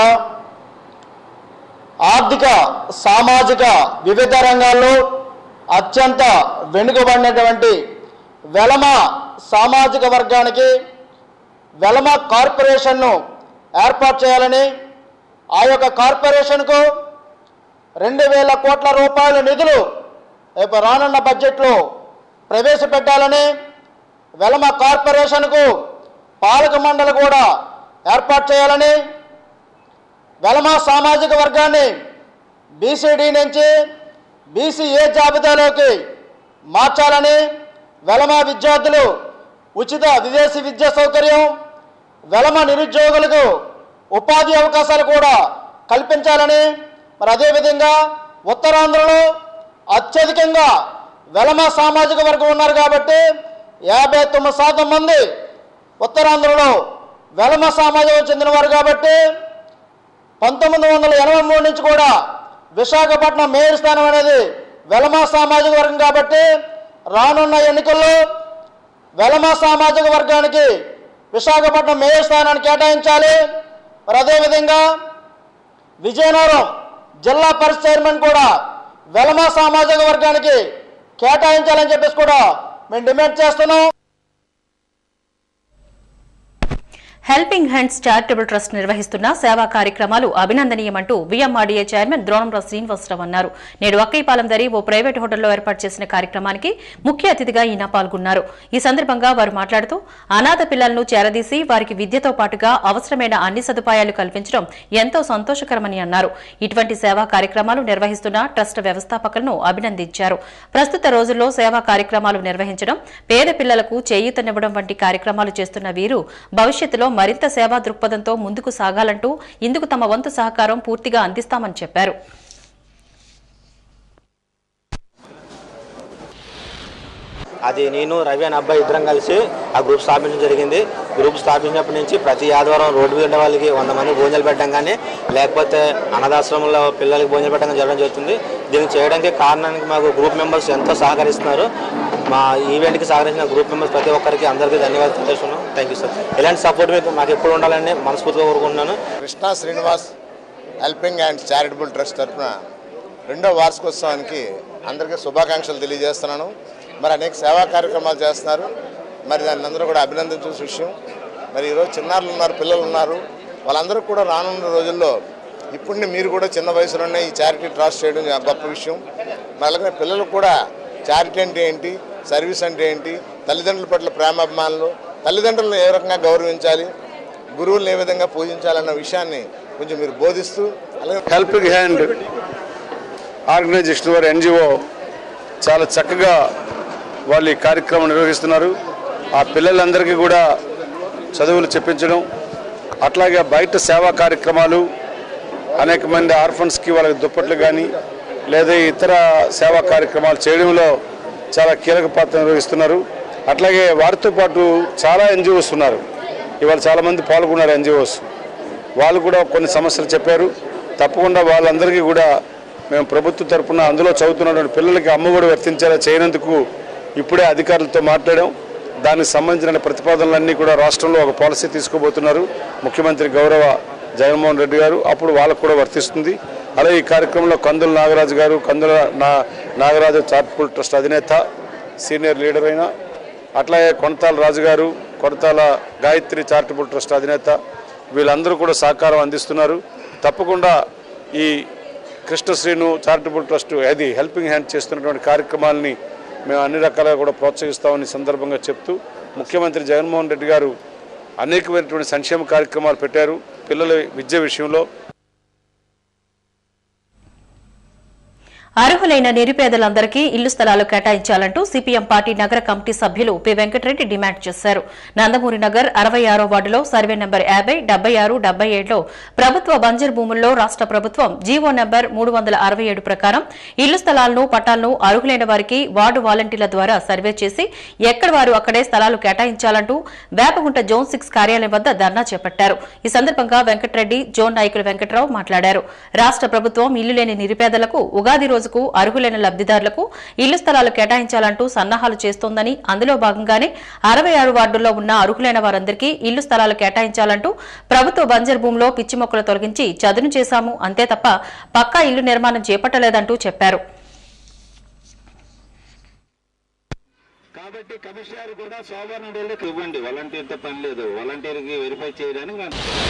ఆర్థిక సామాజిక వివిధ రంగాల్లో అత్యంత వెనుకబడినటువంటి వెలమ సామాజిక వర్గానికి వెలమ కార్పొరేషన్ను ఏర్పాటు చేయాలని ఆ యొక్క కార్పొరేషన్కు రెండు వేల కోట్ల రూపాయల నిధులు రేపు రానున్న బడ్జెట్లో ప్రవేశపెట్టాలని వెలమ కార్పొరేషన్కు పాలక మండలి కూడా ఏర్పాటు చేయాలని వెలమ సామాజిక వర్గాన్ని బీసీడీ నుంచి బీసీఏ జాబితాలోకి మార్చాలని వెలమ విద్యార్థులు ఉచిత విదేశీ విద్యా సౌకర్యం వెలమ నిరుద్యోగులకు ఉపాధి అవకాశాలు కూడా కల్పించాలని మరి అదేవిధంగా ఉత్తరాంధ్రలో అత్యధికంగా వెలమ సామాజిక వర్గం ఉన్నారు కాబట్టి యాభై తొమ్మిది శాతం మంది ఉత్తరాంధ్రలో వెలమ సామాజికం చెందినవారు కాబట్టి పంతొమ్మిది వందల ఎనభై మూడు నుంచి కూడా విశాఖపట్నం మేయర్ స్థానం అనేది వెలమ సామాజిక వర్గం కాబట్టి రానున్న ఎన్నికల్లో వెలమ సామాజిక వర్గానికి విశాఖపట్నం మేయర్ స్థానాన్ని కేటాయించాలి మరి అదేవిధంగా విజయనగరం జిల్లా పరిషత్ చైర్మన్ కూడా వెలమ సామాజిక వర్గానికి కేటాయించాలని చెప్పేసి కూడా మేము డిమాండ్ చేస్తున్నాం హెల్పింగ్ హ్యాండ్స్ చారిటబుల్ ట్రస్ట్ నిర్వహిస్తున్న సేవా కార్యక్రమాలు అభినందనీయమంటూ విఎంఆర్డీఏ చైర్మన్ ద్రోణంరావు శ్రీనివాసరావు అన్నారు నేడు అక్కైపాలెం దరి ఓ ప్రైవేట్ హోటల్లో ఏర్పాటు చేసిన కార్యక్రమానికి ముఖ్య అతిథిగా ఈయన పాల్గొన్నారు ఈ సందర్భంగా వారు మాట్లాడుతూ అనాథ పిల్లలను చేరదీసి వారికి విద్యతో పాటుగా అవసరమైన అన్ని సదుపాయాలు కల్పించడం ఎంతో సంతోషకరమని అన్నారు ఇటువంటి సేవా కార్యక్రమాలు నిర్వహిస్తున్న ట్రస్ట్ వ్యవస్థాపకులను అభినందించారు ప్రస్తుత రోజుల్లో సేవా కార్యక్రమాలు నిర్వహించడం పేద పిల్లలకు చేయూతనివ్వడం వంటి కార్యక్రమాలు చేస్తున్న వీరు భవిష్యత్తులో మరింత సేవా దృక్పథంతో ముందుకు సాగాలంటూ ఇందుకు తమ వంతు సహకారం పూర్తిగా అందిస్తామని చెప్పారు అది నేను రవి అనే అబ్బాయి ఇద్దరం కలిసి ఆ గ్రూప్ స్థాపించడం జరిగింది గ్రూప్ స్థాపించినప్పటి నుంచి ప్రతి ఆదివారం రోడ్డు మీద ఉండే వాళ్ళకి వంద మంది భోజనాలు పెట్టడం కానీ లేకపోతే అనాథాశ్రమంలో పిల్లలకి భోజనాలు పెట్టడం కానీ జరగడం జరుగుతుంది దీన్ని చేయడానికి కారణానికి మాకు గ్రూప్ మెంబర్స్ ఎంతో సహకరిస్తున్నారు మా ఈవెంట్కి సహకరించిన గ్రూప్ మెంబర్స్ ప్రతి ఒక్కరికి అందరికీ ధన్యవాదాలు తెలియజేస్తున్నాం థ్యాంక్ యూ సార్ ఇలాంటి సపోర్ట్ మీకు మాకు ఎప్పుడు ఉండాలని మనస్ఫూర్తిగా కోరుకుంటున్నాను Krishna Srinivas helping and charitable trust తరఫున రెండో వార్షికోత్సవానికి అందరికీ శుభాకాంక్షలు తెలియజేస్తున్నాను మరి అనేక సేవా కార్యక్రమాలు చేస్తున్నారు మరి దాన్ని అందరూ కూడా అభినందించాల్సిన విషయం మరి ఈరోజు చిన్నారులు ఉన్నారు పిల్లలు ఉన్నారు వాళ్ళందరూ కూడా రానున్న రోజుల్లో ఇప్పుడు మీరు కూడా చిన్న వయసులోనే ఈ చారిటీ ట్రస్ట్ చేయడం గొప్ప విషయం మరి అలాగే పిల్లలకు కూడా చారిటీ అంటే ఏంటి సర్వీస్ అంటే ఏంటి తల్లిదండ్రుల పట్ల ప్రేమాభిమానులు తల్లిదండ్రులను ఏ రకంగా గౌరవించాలి గురువులను ఏ విధంగా పూజించాలన్న విషయాన్ని కొంచెం మీరు బోధిస్తూ అలాగే హెల్పింగ్ హ్యాండ్ ఆర్గనైజేషన్ వారి ఎన్జిఓ చాలా చక్కగా వాళ్ళు ఈ కార్యక్రమం నిర్వహిస్తున్నారు ఆ పిల్లలందరికీ కూడా చదువులు చెప్పించడం అట్లాగే బయట సేవా కార్యక్రమాలు అనేక మంది ఆర్ఫన్స్కి వాళ్ళకి దుప్పట్లు కానీ లేదా ఇతర సేవా కార్యక్రమాలు చేయడంలో చాలా కీలక పాత్ర నిర్వహిస్తున్నారు అట్లాగే వారితో పాటు చాలా ఎన్జిఓస్ ఉన్నారు ఇవాళ చాలామంది పాల్గొన్నారు ఎన్జిఓస్ వాళ్ళు కూడా కొన్ని సమస్యలు చెప్పారు తప్పకుండా వాళ్ళందరికీ కూడా మేము ప్రభుత్వ తరపున అందులో చదువుతున్నటువంటి పిల్లలకి అమ్మఒడి వర్తించేలా చేయనందుకు ఇప్పుడే అధికారులతో మాట్లాడాం దానికి సంబంధించిన ప్రతిపాదనలన్నీ కూడా రాష్ట్రంలో ఒక పాలసీ తీసుకోబోతున్నారు ముఖ్యమంత్రి గౌరవ జగన్మోహన్ రెడ్డి గారు అప్పుడు వాళ్ళకు కూడా వర్తిస్తుంది అలాగే ఈ కార్యక్రమంలో కందుల నాగరాజు గారు కందుల నా నాగరాజు చార్ట్ఫుల్ ట్రస్ట్ అధినేత సీనియర్ లీడర్ అయిన అట్లాగే కొనతాల రాజు గారు కొనతాల గాయత్రి చారిటబుల్ ట్రస్ట్ అధినేత వీళ్ళందరూ కూడా సహకారం అందిస్తున్నారు తప్పకుండా ఈ కృష్ణశ్రీను చారిటబుల్ ట్రస్ట్ అది హెల్పింగ్ హ్యాండ్ చేస్తున్నటువంటి కార్యక్రమాలని మేము అన్ని రకాలుగా కూడా ప్రోత్సహిస్తామని ఈ సందర్భంగా చెప్తూ ముఖ్యమంత్రి జగన్మోహన్ రెడ్డి గారు అనేకమైనటువంటి సంక్షేమ కార్యక్రమాలు పెట్టారు పిల్లల విద్య విషయంలో అర్హులైన నిరుపేదలందరికీ ఇల్లు స్థలాలు కేటాయించాలంటూ సిపిఎం పార్టీ నగర కమిటీ సభ్యులు పి వెంకటరెడ్డి డిమాండ్ చేశారు నందమూరి నగర్ అరవై ఆరో వార్డులో సర్వే నెంబర్ యాభై డెబ్బై ఆరు డెబ్బై ఏడులో ప్రభుత్వ బంజర్ భూముల్లో రాష్ట ప్రభుత్వం జీవో నెంబర్ మూడు వందల అరవై ఏడు ప్రకారం ఇల్లు స్థలాలను పట్టాలను అర్హులైన వారికి వార్డు వాలంటీర్ల ద్వారా సర్వే చేసి ఎక్కడ వారు అక్కడే స్థలాలు కేటాయించాలంటూ వేపగుంట జోన్ సిక్స్ కార్యాలయం వద్ద ధర్నా చేపట్టారు ఈ సందర్భంగా వెంకటరెడ్డి జోన్ నాయకులు వెంకట్రావు మాట్లాడారు రాష్ట ప్రభుత్వం ఇల్లు లేని నిరుపేదలకు ఉగాది రోజుకు అర్హులైన లబ్దిదారులకు ఇల్లు స్థలాలు కేటాయించాలంటూ సన్నాహాలు చేస్తోందని అందులో భాగంగానే అరవై ఆరు వార్డుల్లో ఉన్న అర్హులైన వారందరికీ ఇల్లు స్థలాలు కేటాయించాలంటూ ప్రభుత్వ బంజర్ భూమిలో పిచ్చి మొక్కలు తొలగించి చదును చేశాము అంతే తప్ప పక్కా ఇల్లు నిర్మాణం చేపట్టలేదంటూ చెప్పారు కాబట్టి కమిషనర్ కూడా సోమవారం రోజులకు ఇవ్వండి వాలంటీర్తో పని లేదు వాలంటీర్కి వెరిఫై చేయడానికి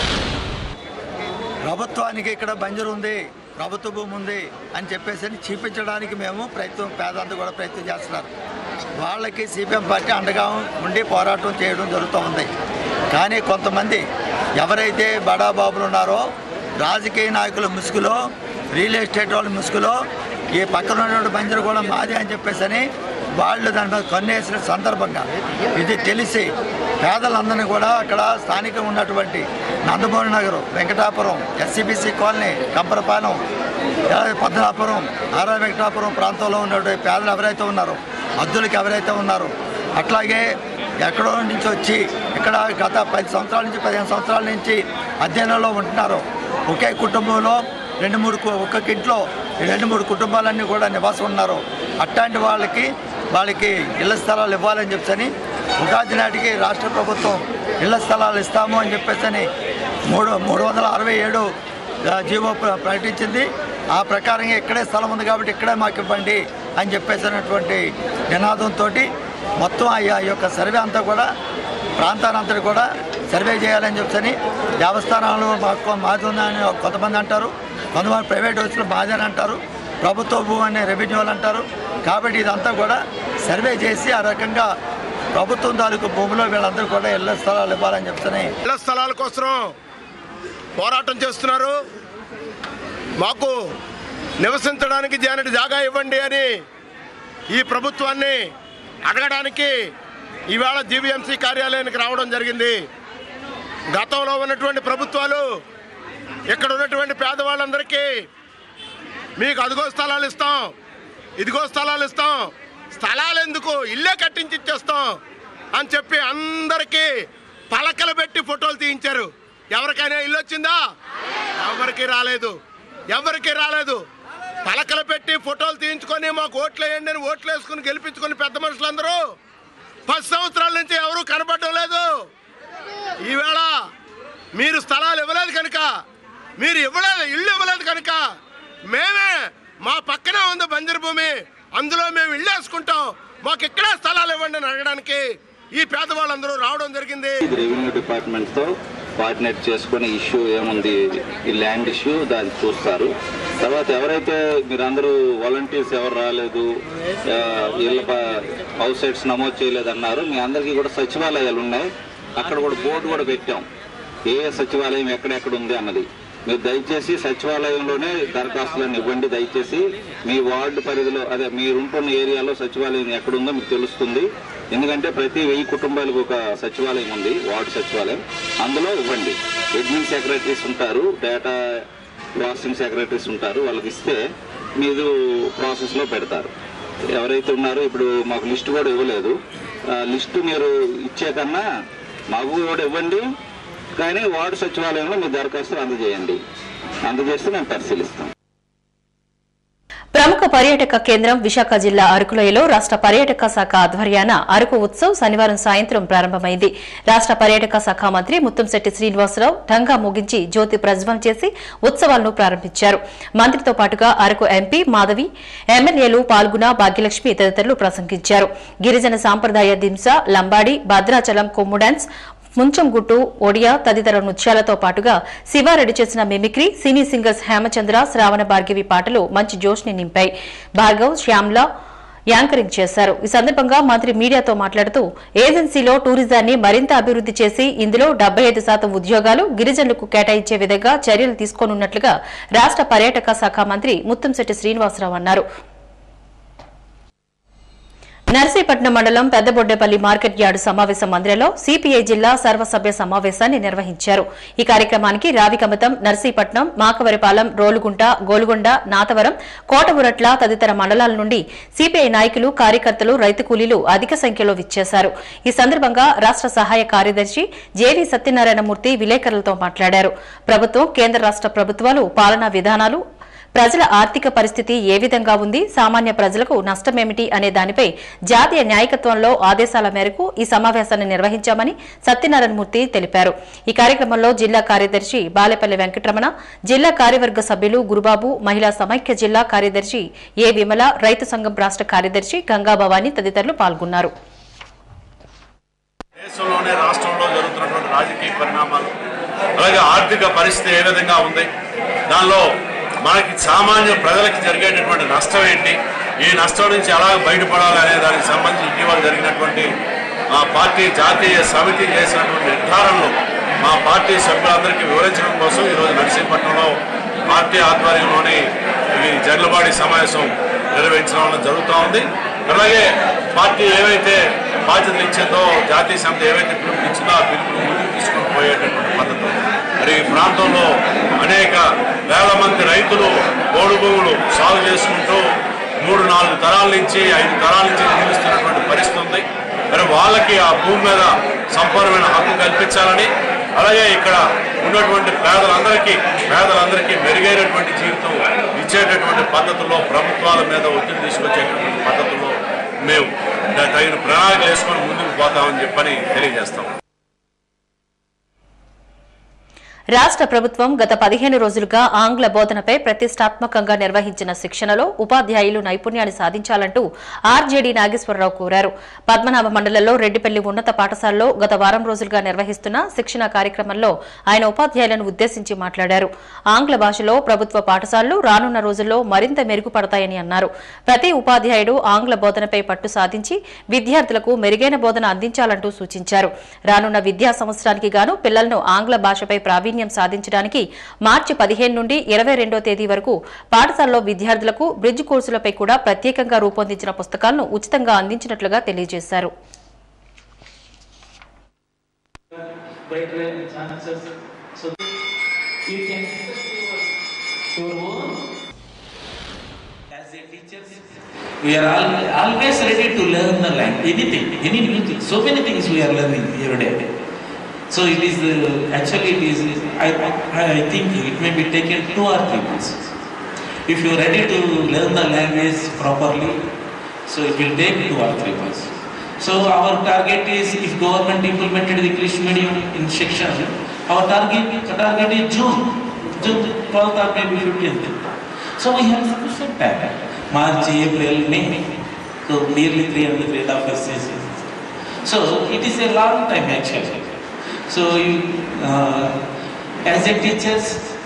ప్రభుత్వానికి ఇక్కడ బంజరు ఉంది ప్రభుత్వ భూమి ఉంది అని చెప్పేసి అని చూపించడానికి మేము ప్రయత్నం పేదంతా కూడా ప్రయత్నం చేస్తున్నారు వాళ్ళకి సిపిఎం పార్టీ అండగా ఉండి పోరాటం చేయడం జరుగుతూ ఉంది కానీ కొంతమంది ఎవరైతే బడాబాబులు ఉన్నారో రాజకీయ నాయకుల ముసుగులో రియల్ ఎస్టేట్ వాళ్ళ ముసుగులో ఈ పక్కన ఉన్నటువంటి బంజరు కూడా మాది అని చెప్పేసి అని వాళ్ళు దాని మీద కన్నేసిన సందర్భంగా ఇది తెలిసి పేదలందరినీ కూడా అక్కడ స్థానికంగా ఉన్నటువంటి నందమూరి నగరం వెంకటాపురం ఎస్సీబీసీ కాలనీ కంపరపాలెం పద్మనాపురం ఆరా వెంకటాపురం ప్రాంతంలో ఉన్నటువంటి పేదలు ఎవరైతే ఉన్నారో అద్దులకి ఎవరైతే ఉన్నారో అట్లాగే ఎక్కడో నుంచి వచ్చి ఇక్కడ గత పది సంవత్సరాల నుంచి పదిహేను సంవత్సరాల నుంచి అధ్యయనంలో ఉంటున్నారు ఒకే కుటుంబంలో రెండు మూడు కు- ఒక్కొక్క ఇంట్లో ఈ రెండు మూడు కుటుంబాలన్నీ కూడా నివాసం ఉన్నారు అట్లాంటి వాళ్ళకి వాళ్ళకి ఇళ్ల స్థలాలు ఇవ్వాలని చెప్పని ఉగాది నాటికి రాష్ట్ర ప్రభుత్వం ఇళ్ల స్థలాలు ఇస్తాము అని చెప్పేసి మూడు మూడు వందల అరవై ఏడు ఆ, జీవో ప్ర- ప్రకటించింది ఆ ప్రకారంగా ఇక్కడే స్థలం ఉంది కాబట్టి ఇక్కడే మాకు ఇవ్వండి అని చెప్పేసినటువంటి నినాదంతో మొత్తం ఆ ఆ యొక్క సర్వే అంతా కూడా ప్రాంతానంతా కూడా సర్వే చేయాలని చెప్పని దేవస్థానాలు మాకు మాది ఉందని కొంతమంది అంటారు కొంతమంది ప్రైవేట్ వచ్చులు మాది అని అంటారు ప్రభుత్వ భూమి అనే రెవెన్యూ వాళ్ళు అంటారు కాబట్టి ఇదంతా కూడా సర్వే చేసి ఆ రకంగా ప్రభుత్వం తాలూకు భూమిలో వీళ్ళందరూ కూడా ఇళ్ల స్థలాలు ఇవ్వాలని చెప్తున్నాయి ఇళ్ల స్థలాల కోసం పోరాటం చేస్తున్నారు మాకు నివసించడానికి జానటి జాగా ఇవ్వండి అని ఈ ప్రభుత్వాన్ని అడగడానికి ఈవేళ జీవీఎంసీ కార్యాలయానికి రావడం జరిగింది గతంలో ఉన్నటువంటి ప్రభుత్వాలు ఇక్కడ ఉన్నటువంటి పేదవాళ్ళందరికీ మీకు అదిగో స్థలాలు ఇస్తాం ఇదిగో స్థలాలు ఇస్తాం స్థలాలు ఎందుకు ఇల్లే కట్టించి ఇచ్చేస్తాం అని చెప్పి అందరికీ పలకలు పెట్టి ఫోటోలు తీయించారు ఎవరికైనా ఇల్లు వచ్చిందా ఎవరికి రాలేదు ఎవరికి రాలేదు పలకలు పెట్టి ఫోటోలు తీయించుకొని మాకు ఓట్లు వేయండి అని ఓట్లు వేసుకుని గెలిపించుకొని పెద్ద మనుషులందరూ పది సంవత్సరాల నుంచి ఎవరూ కనపడడం లేదు ఈవేళ మీరు స్థలాలు ఇవ్వలేదు కనుక మీరు ఇవ్వలేదు ఇల్లు ఇవ్వలేదు కనుక మేమే మా పక్కనే ఉంది బంజరు భూమి అందులో మేము ఇల్లు వేసుకుంటాం మాకు ఇక్కడే స్థలాలు ఇవ్వండి అని అడగడానికి ఈ పేదవాళ్ళందరూ రావడం జరిగింది ఇది రెవెన్యూ డిపార్ట్మెంట్తో కోఆర్డినేట్ చేసుకునే ఇష్యూ ఏముంది ఈ ల్యాండ్ ఇష్యూ దాన్ని చూస్తారు తర్వాత ఎవరైతే మీరందరూ వాలంటీర్స్ ఎవరు రాలేదు ఆ, వీళ్ళ హౌస్ సైట్స్ నమోదు చేయలేదు అన్నారు మీ అందరికీ కూడా సచివాలయాలు ఉన్నాయి అక్కడ కూడా బోర్డు కూడా పెట్టాం ఏ ఏ సచివాలయం ఎక్కడెక్కడ ఉంది అన్నది మీరు దయచేసి సచివాలయంలోనే దరఖాస్తులను ఇవ్వండి దయచేసి మీ వార్డు పరిధిలో అదే మీరు ఉంటున్న ఏరియాలో సచివాలయం ఎక్కడుందో మీకు తెలుస్తుంది ఎందుకంటే ప్రతి వెయ్యి కుటుంబాలకు ఒక సచివాలయం ఉంది వార్డు సచివాలయం అందులో ఇవ్వండి అడ్మిన్ సెక్రటరీస్ ఉంటారు డేటా ప్రాసెసింగ్ సెక్రటరీస్ ఉంటారు వాళ్ళకి ఇస్తే మీరు ప్రాసెస్లో పెడతారు ఎవరైతే ఉన్నారో ఇప్పుడు మాకు లిస్ట్ కూడా ఇవ్వలేదు ఆ లిస్టు మీరు ఇచ్చే కన్నా మాకు కూడా ఇవ్వండి కానీ వార్డు సచివాలయంలో మీ దరఖాస్తులు అందజేయండి అందజేస్తే మేము పరిశీలిస్తాం ప్రముఖ పర్యాటక కేంద్రం విశాఖ జిల్లా అరకులోయలో రాష్ట పర్యాటక శాఖ ఆధ్వర్యాన అరకు ఉత్సవ్ శనివారం సాయంత్రం ప్రారంభమైంది రాష్ట పర్యాటక శాఖ మంత్రి ముత్తంశెట్టి శ్రీనివాసరావు ఢంగా ముగించి జ్యోతి ప్రజ్వలం చేసి ఉత్సవాలను ప్రారంభించారు మంత్రితో పాటుగా అరకు ఎంపీ మాధవి ఎమ్మెల్యేలు పాల్గొన భాగ్యలక్ష్మి తదితరులు ప్రసంగించారు గిరిజన సాంప్రదాయ దింస లంబాడి భద్రాచలం కొమ్ము డాన్స్ ముంచంగుట్టు ఒడియా తదితర నృత్యాలతో పాటుగా శివారెడ్డి చేసిన mimicry cine singers Hemachandra Sravana Bhargavi పాటలు మంచి జోష్ని నింపాయి భార్గవ్ శ్యామ్ల యాంకరింగ్ చేశారు ఈ సందర్భంగా మంత్రి మీడియాతో మాట్లాడుతూ ఏజెన్సీలో టూరిజాన్ని మరింత అభివృద్ది చేసి ఇందులో డెబ్బై ఐదు శాతం ఉద్యోగాలు గిరిజనులకు కేటాయించే విధంగా చర్యలు తీసుకోనున్నట్లుగా రాష్ట పర్యాటక శాఖ మంత్రి ముత్తంశెట్టి శ్రీనివాసరావు అన్నారు నర్సీపట్నం మండలం పెద్దబొడ్డేపల్లి మార్కెట్ యార్డు సమావేశ మందిరంలో సిపిఐ జిల్లా సర్వసభ్య సమావేశాన్ని నిర్వహించారు ఈ కార్యక్రమానికి రావికమతం నర్సీపట్నం మాకవరిపాలెం రోలుగుంట గోలుగొండ నాతవరం కోటవురట్ల తదితర మండలాల నుండి సిపిఐ నాయకులు కార్యకర్తలు రైతు కూలీలు అధిక సంఖ్యలో విచ్చేశారు ఈ సందర్భంగా రాష్ట సహాయ కార్యదర్శి జేవీ సత్యనారాయణమూర్తి విలేకరులతో మాట్లాడారు ప్రభుత్వం కేంద్ర రాష్ట ప్రభుత్వాలు పాలనా విధానాలు ప్రజల ఆర్థిక పరిస్థితి ఏ విధంగా ఉంది సామాన్య ప్రజలకు నష్టమేమిటి అనే దానిపై జాతీయ న్యాయకత్వంలో ఆదేశాల మేరకు ఈ సమావేశాన్ని నిర్వహించామని సత్యనారాయణమూర్తి తెలిపారు ఈ కార్యక్రమంలో జిల్లా కార్యదర్శి బాలేపల్లి వెంకటరమణ జిల్లా కార్యవర్గ సభ్యులు గురుబాబు మహిళా సమైక్య జిల్లా కార్యదర్శి ఏ విమల రైతు సంఘం రాష్ట కార్యదర్శి గంగాభవాని తదితరులు పాల్గొన్నారు దేశంలోనే రాష్ట్రంలో జరుగుతున్నటువంటి రాజకీయ పరిణామాలు అలాగే ఆర్థిక పరిస్థితి ఏ విధంగా ఉంది దానిలో మనకి సామాన్య ప్రజలకి జరిగేటటువంటి నష్టం ఏంటి ఈ నష్టం నుంచి ఎలా బయటపడాలి అనే దానికి సంబంధించి ఇటీవల జరిగినటువంటి మా పార్టీ జాతీయ సమితి చేసినటువంటి నిర్ధారణలు మా పార్టీ సభ్యులందరికీ వివరించడం కోసం ఈరోజు నరసింహపట్నంలో పార్టీ ఆధ్వర్యంలోని ఈ జర్లబాడి సమావేశం నిర్వహించడం అనేది జరుగుతూ ఉంది అలాగే పార్టీ ఏవైతే బాధ్యతలు ఇచ్చిందో జాతీయ సమితి ఏవైతే పిలుపు ఇచ్చిందో ఆ పిలుపును ముందుకు తీసుకొని పోయేటటువంటి పద్ధతి మరి ఈ ప్రాంతంలో అనేక వేల మంది రైతులు పోడు భూములు సాగు చేసుకుంటూ మూడు నాలుగు తరాల నుంచి ఐదు తరాల నుంచి జీవిస్తున్నటువంటి పరిస్థితి ఉంది మరి వాళ్ళకి ఆ భూమి మీద సంపూర్ణమైన హక్కు కల్పించాలని అలాగే ఇక్కడ ఉన్నటువంటి పేదలందరికీ పేదలందరికీ మెరుగైనటువంటి జీవితం ఇచ్చేటటువంటి పద్ధతుల్లో ప్రభుత్వాల మీద ఒత్తిడి తీసుకొచ్చేటటువంటి పద్ధతుల్లో మేము తగిన ప్రణాళికలు వేసుకొని ముందుకు పోతామని చెప్పని తెలియజేస్తాం రాష్ట ప్రభుత్వం గత పదిహేను రోజులుగా ఆంగ్ల బోధనపై ప్రతిష్టాత్మకంగా నిర్వహించిన శిక్షణలో ఉపాధ్యాయులు నైపుణ్యాన్ని సాధించాలంటూ ఆర్జేడీ నాగేశ్వరరావు కోరారు పద్మనాభ మండలంలో రెడ్డిపల్లి ఉన్నత పాఠశాలలో గత వారం రోజులుగా నిర్వహిస్తున్న శిక్షణ కార్యక్రమంలో ఆయన ఉపాధ్యాయులను ఉద్దేశించి మాట్లాడారు ఆంగ్ల భాషలో ప్రభుత్వ పాఠశాలలు రానున్న రోజుల్లో మరింత మెరుగుపడతాయని అన్నారు ప్రతి ఉపాధ్యాయుడు ఆంగ్ల బోధనపై పట్టు సాధించి విద్యార్థులకు మెరుగైన బోధన అందించాలంటూ సూచించారు రానున్న విద్యా సంవత్సరానికి గాను పిల్లలను ఆంగ్ల భాషపై ప్రావీణ్యం సాధించడానికి మార్చి పదిహేను నుండి ఇరవై రెండో తేదీ వరకు పాఠశాలలో విద్యార్థులకు బ్రిడ్జ్ కోర్సులపై కూడా ప్రత్యేకంగా రూపొందించిన పుస్తకాలను ఉచితంగా అందించినట్లుగా తెలియజేశారు brighter chances. So you can your own as a teacher. We are all, always ready to learn the language, anything, any new thing. So many things we are learning every day. So it is uh, actually it is. I, I I think it may be taken two or three months. If you are ready to learn the language properly, so it will take two or three months. So our target is if government implemented the English medium in section, our target target is June, June 12th or maybe 15th. So we have sufficient time. March, April, May. So nearly three and three and a half years. So it is a long time actually. So you, uh, as a teachers,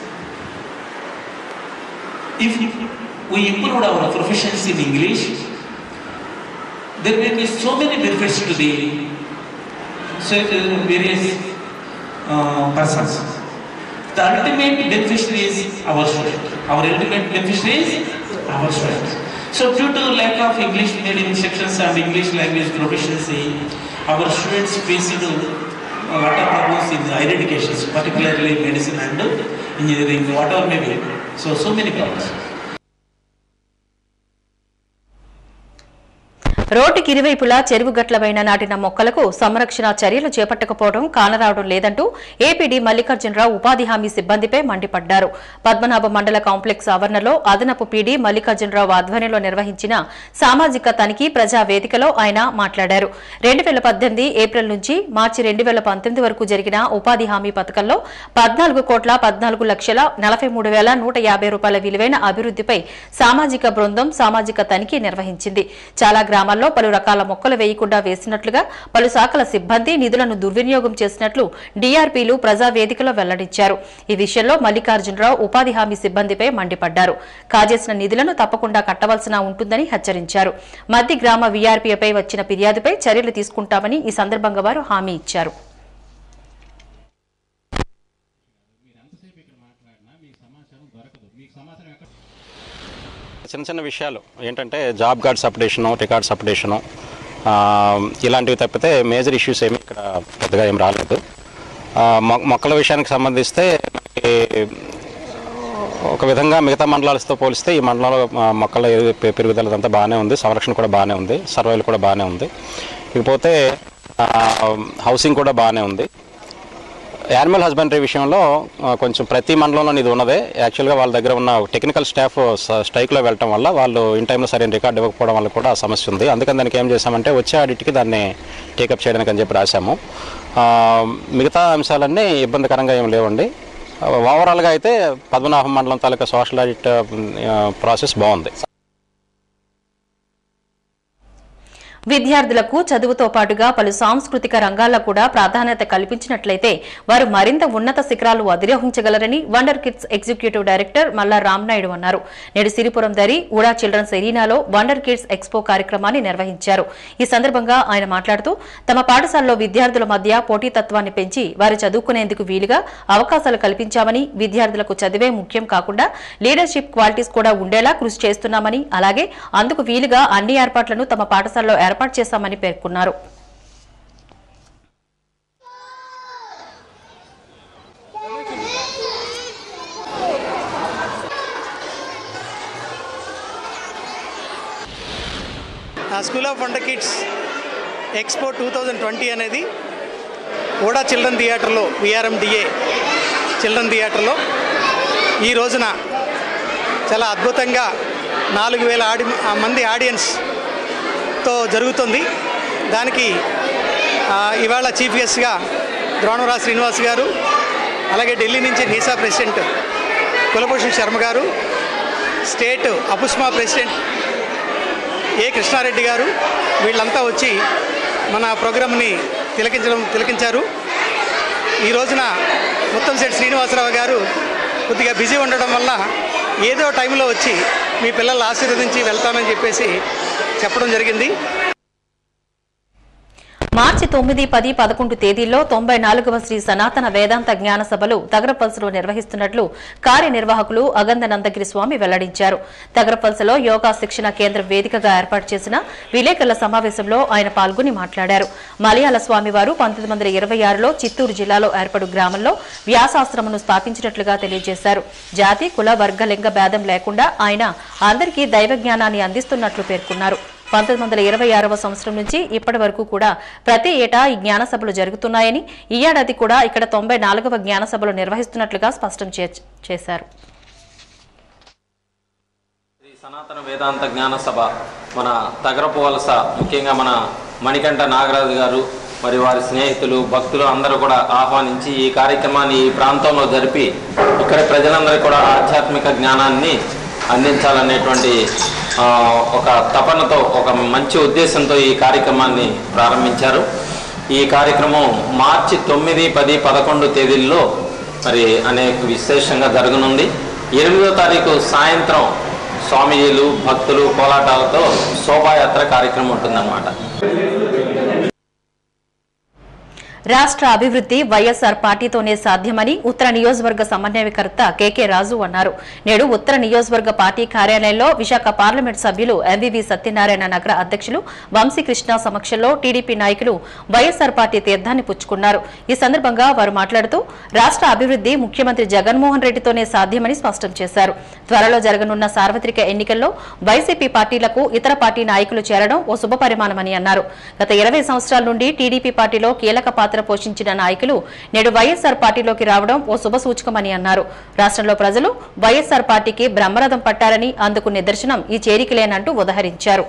if we improved our proficiency in English, there will be so many benefits to the so, uh, various uh, persons. The ultimate beneficiary is our student. Our ultimate beneficiary is our students. So due to lack of English medium sections and English language proficiency, our students faced a lot of problems in higher education, particularly medicine and engineering, whatever may be. So, so many problems. రోడ్డుకి ఇరువైపులా చెరువు గట్లపైన నాటిన మొక్కలకు సంరక్షణ చర్యలు చేపట్టకపోవడం కానరావడం లేదంటూ APD Mallikarjunarao ఉపాధి హామీ సిబ్బందిపై మండిపడ్డారు పద్మనాభ మండల కాంప్లెక్స్ ఆవరణలో అదనపు పీడీ మల్లికార్జునరావు ఆధ్వర్యంలో నిర్వహించిన సామాజిక తనిఖీ ప్రజా వేదికలో ఆయన మాట్లాడారు రెండు వేల పద్దెనిమిది ఏప్రిల్ నుంచి మార్చి రెండు వేల పంతొమ్మిది వరకు జరిగిన ఉపాధి హామీ పథకంలో పద్నాలుగు కోట్ల పద్నాలుగు లక్షల నలభై మూడు వేల నూట యాభై రూపాయల విలువైన అభివృద్దిపై సామాజిక బృందం సామాజిక తనిఖీ నిర్వహించింది చాలా గ్రామాల్లో పలు రకాల మొక్కలు వేయకుండా వేసినట్లుగా పలు శాఖల సిబ్బంది నిధులను దుర్వినియోగం చేసినట్లు డీఆర్పీలు ప్రజా వేదికలో వెల్లడించారు ఈ విషయంలో మల్లికార్జునరావు ఉపాధి హామీ సిబ్బందిపై మండిపడ్డారు కాజేసిన నిధులను తప్పకుండా కట్టవలసిన ఉంటుందని హెచ్చరించారు మద్ది గ్రామ వీఆర్పీపై వచ్చిన ఫిర్యాదుపై చర్యలు తీసుకుంటామని ఈ సందర్భంగా వారు హామీ ఇచ్చారు చిన్న చిన్న విషయాలు ఏంటంటే job cards updation records updation ఆ, ఇలాంటివి తప్పితే మేజర్ ఇష్యూస్ ఏమి ఇక్కడ పెద్దగా ఏం రాలేదు ఆ, మొ- మొక్కల విషయానికి సంబంధిస్తే మనకి ఒక విధంగా మిగతా మండలాలతో పోలిస్తే ఈ మండలంలో ఆ, మొక్కల ఎరు- పె- పెరుగుదల అంతా బాగానే ఉంది సంరక్షణ కూడా బాగానే ఉంది సర్వైవల్ కూడా బాగానే ఉంది ఇకపోతే ఆ, హౌసింగ్ కూడా బాగానే ఉంది యానిమల్ హస్బెండరీ విషయంలో ఆ, కొంచెం ప్రతి మండలంలో ఇది ఉన్నదే యాక్చువల్గా వాళ్ళ దగ్గర ఉన్న టెక్నికల్ స్టాఫ్ స- స్ట్రైక్లో వెళ్ళటం వల్ల వాళ్ళు ఇన్ టైంలో సరైన రికార్డు ఇవ్వకపోవడం వల్ల కూడా ఆ సమస్య ఉంది అందుకని దానికి ఏం చేశామంటే వచ్చే ఆడిట్కి దాన్ని టేకప్ చేయడానికి అని చెప్పి రాశాము ఆ, మిగతా అంశాలన్నీ ఇబ్బందికరంగా ఏం లేవండి ఆ, ఓవరాల్గా అయితే పద్మనాభం మండలం తాలూకా సోషల్ ఆడిట్ ఆ, ప్రాసెస్ బాగుంది విద్యార్థులకు చదువుతో పాటుగా పలు సాంస్కృతిక రంగాల్లో కూడా ప్రాధాన్యత కల్పించినట్లయితే వారు మరింత ఉన్నత శిఖరాలు అధిరోహించగలరని wonder kids executive director Malla Ramnaidu అన్నారు నేడు సిరిపురం దరి ఉడా చిల్డ్రన్స్ ఎరీనాలో వండర్ కిడ్స్ ఎక్స్పో కార్యక్రమాన్ని నిర్వహించారు ఈ సందర్భంగా ఆయన మాట్లాడుతూ తమ పాఠశాలలో విద్యార్థుల మధ్య పోటీతత్వాన్ని పెంచి వారు చదువుకునేందుకు వీలుగా అవకాశాలు కల్పించామని విద్యార్థులకు చదివే ముఖ్యం కాకుండా లీడర్షిప్ క్వాలిటీస్ కూడా ఉండేలా కృషి చేస్తున్నామని అలాగే అందుకు వీలుగా అన్ని ఏర్పాట్లను తమ పాఠశాలలో ఏర్పాటు చేశామని పేర్కొన్నారు school of wonder kids expo two thousand twenty అనేది ఓడా చిల్డ్రన్ థియేటర్లో విఆర్ఎండిఏ చిల్డ్రన్ థియేటర్లో ఈ రోజున చాలా అద్భుతంగా నాలుగు వేల ఆడి మంది ఆడియన్స్తో జరుగుతుంది దానికి ఆ, ఇవాళ చీఫ్ గెస్ట్గా ద్రోణరాజ్ శ్రీనివాస్ గారు అలాగే ఢిల్లీ నుంచి నీసా president Kulbhushan Sharma garu state Apusma president A Krishnareddy garu వీళ్ళంతా వచ్చి మన ప్రోగ్రామ్ని తిలకించడం తిలకించారు ఈ రోజున ముత్తంశెట్టి శ్రీనివాసరావు గారు కొద్దిగా బిజీ ఉండడం వల్ల ఏదో టైంలో వచ్చి మీ పిల్లల్ని ఆశీర్వదించి వెళ్తామని చెప్పేసి చెప్పడం జరిగింది మార్చి తొమ్మిది పది పదకొండు తేదీల్లో తొంభై నాలుగవ శ్రీ సనాతన వేదాంత జ్ఞాన సభలు తగరపల్సలో నిర్వహిస్తున్నట్లు కార్యనిర్వాహకులు అగంద నందగిరి స్వామి వెల్లడించారు తగరపల్సలో యోగా శిక్షణ కేంద్రం వేదికగా ఏర్పాటు చేసిన విలేకరుల సమావేశంలో ఆయన పాల్గొని మాట్లాడారు మలయాళ స్వామివారు పంతొమ్మిది వందల ఇరవై ఆరులో చిత్తూరు జిల్లాలో ఏర్పడు గ్రామంలో వ్యాసాశ్రమను స్థాపించినట్లుగా తెలియజేశారు జాతి కుల వర్గ లింగ భేదం లేకుండా ఆయన అందరికీ దైవ జ్ఞానాన్ని అందిస్తున్నట్లు పేర్కొన్నారు పంతొమ్మిది వందల ఇరవై ఆరవ సంవత్సరం నుంచి ఇప్పటి వరకు కూడా ప్రతి ఏటా ఈ జ్ఞాన సభలు జరుగుతున్నాయని ఈ ఏడాది కూడా ఇక్కడ తొంభై నాలుగవ జ్ఞాన సభలు నిర్వహిస్తున్నట్లుగా స్పష్టం చే- చేశారు శ్రీ సనాతన వేదాంత జ్ఞాన సభ మన తగరపు వలస ముఖ్యంగా మన మణికంఠ నాగరాజు గారు మరి వారి స్నేహితులు భక్తులు అందరూ కూడా ఆహ్వానించి ఈ కార్యక్రమాన్ని ఈ ప్రాంతంలో జరిపి ఇక్కడ ప్రజలందరికీ కూడా ఆధ్యాత్మిక జ్ఞానాన్ని అందించాలనేటువంటి ఆ, ఒక తపనతో ఒక మంచి ఉద్దేశంతో ఈ కార్యక్రమాన్ని ప్రారంభించారు ఈ కార్యక్రమం మార్చి తొమ్మిది పది పదకొండు తేదీల్లో మరి అనేక విశేషంగా జరగనుంది ఎనిమిదో తారీఖు సాయంత్రం స్వామీజీలు భక్తులు కోలాటాలతో శోభాయాత్ర కార్యక్రమం ఉంటుందన్నమాట రాష్ట్ర అభివృద్ధి వైఎస్ఆర్ పార్టీతోనే సాధ్యమని ఉత్తర నియోజకవర్గ సమన్వయకర్త కేకే రాజు అన్నారు నేడు ఉత్తర నియోజకవర్గ పార్టీ కార్యాలయంలో విశాఖ పార్లమెంట్ సభ్యులు ఎంవివి సత్యనారాయణ నగర అధ్యక్షులు వంశీకృష్ణ సమక్షంలో టీడీపీ నాయకులు వైఎస్ఆర్ పార్టీ తీర్థాన్ని పుచ్చుకున్నారు ఈ సందర్భంగా వారు మాట్లాడుతూ రాష్ట్ర అభివృద్ధి ముఖ్యమంత్రి జగన్మోహన్ రెడ్డితోనే సాధ్యమని స్పష్టం చేశారు త్వరలో జరగనున్న సార్వత్రిక ఎన్నికల్లో వైసీపీ పార్టీలకు ఇతర పార్టీ నాయకులు చేరడం ఓ శుభపరిమాణమని అన్నారు గత ఇరవై సంవత్సరాల నుండి టీడీపీ పార్టీలో కీలక పాత్ర పోషించిన నాయకులు నేడు వైఎస్ఆర్ పార్టీలోకి రావడం ఓ శుభ సూచకమని అన్నారు రాష్ట్రంలో ప్రజలు వైఎస్ఆర్ పార్టీకి బ్రహ్మరథం పట్టారని అందుకు నిదర్శనం ఈ చేరికలేనంటూ ఉదహరించారు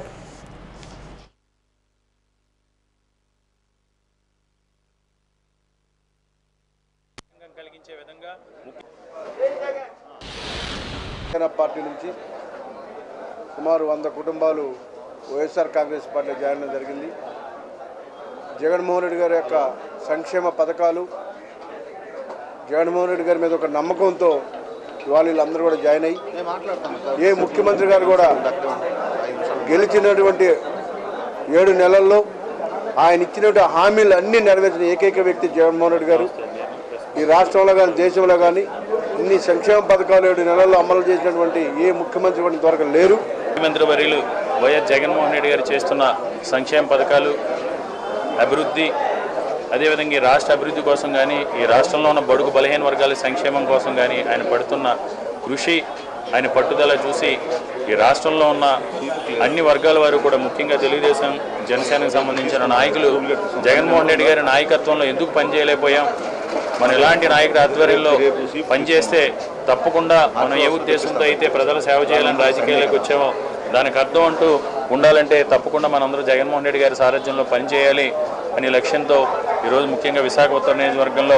జనసేన పార్టీ నుంచి సుమారు వంద కుటుంబాలు వైఎస్ఆర్ కాంగ్రెస్ పార్టీలో జాయిన్ అవ్వడం జరిగింది జగన్మోహన్ రెడ్డి గారి యొక్క సంక్షేమ పథకాలు జగన్మోహన్ రెడ్డి గారి మీద ఒక నమ్మకంతో ఇవాళ వీళ్ళందరూ కూడా జాయిన్ అయ్యి ఏ ముఖ్యమంత్రి గారు కూడా గెలిచినటువంటి ఏడు నెలల్లో ఆయన ఇచ్చినటువంటి హామీలు అన్నీ నెరవేర్చిన ఏకైక వ్యక్తి జగన్మోహన్ రెడ్డి గారు ఈ రాష్ట్రంలో కానీ దేశంలో కానీ ఇన్ని సంక్షేమ పథకాలు ఏడు నెలల్లో అమలు చేసినటువంటి ఏ ముఖ్యమంత్రి కూడా ఇంతవరకు లేరు ముఖ్యమంత్రి వర్యులు వైఎస్ జగన్మోహన్ రెడ్డి గారు చేస్తున్న సంక్షేమ పథకాలు అభివృద్ధి అదేవిధంగా ఈ రాష్ట్ర అభివృద్ధి కోసం కానీ ఈ రాష్ట్రంలో ఉన్న బడుగు బలహీన వర్గాల సంక్షేమం కోసం కానీ ఆయన పడుతున్న కృషి ఆయన పట్టుదల చూసి ఈ రాష్ట్రంలో ఉన్న అన్ని వర్గాల వారు కూడా ముఖ్యంగా తెలుగుదేశం జనసేనకు సంబంధించిన నాయకులు జగన్మోహన్ రెడ్డి గారి నాయకత్వంలో ఎందుకు పనిచేయలేకపోయాం మనం ఇలాంటి నాయకుడి ఆధ్వర్యంలో పనిచేస్తే తప్పకుండా మనం ఏ ఉద్దేశంతో అయితే ప్రజల సేవ చేయాలని రాజకీయాలకు వచ్చామో దానికి అర్థం అంటూ ఉండాలంటే తప్పకుండా మనందరూ జగన్మోహన్ రెడ్డి గారి సారథ్యంలో పనిచేయాలి అనే లక్ష్యంతో ఈరోజు ముఖ్యంగా విశాఖ ఉత్తర నియోజకవర్గంలో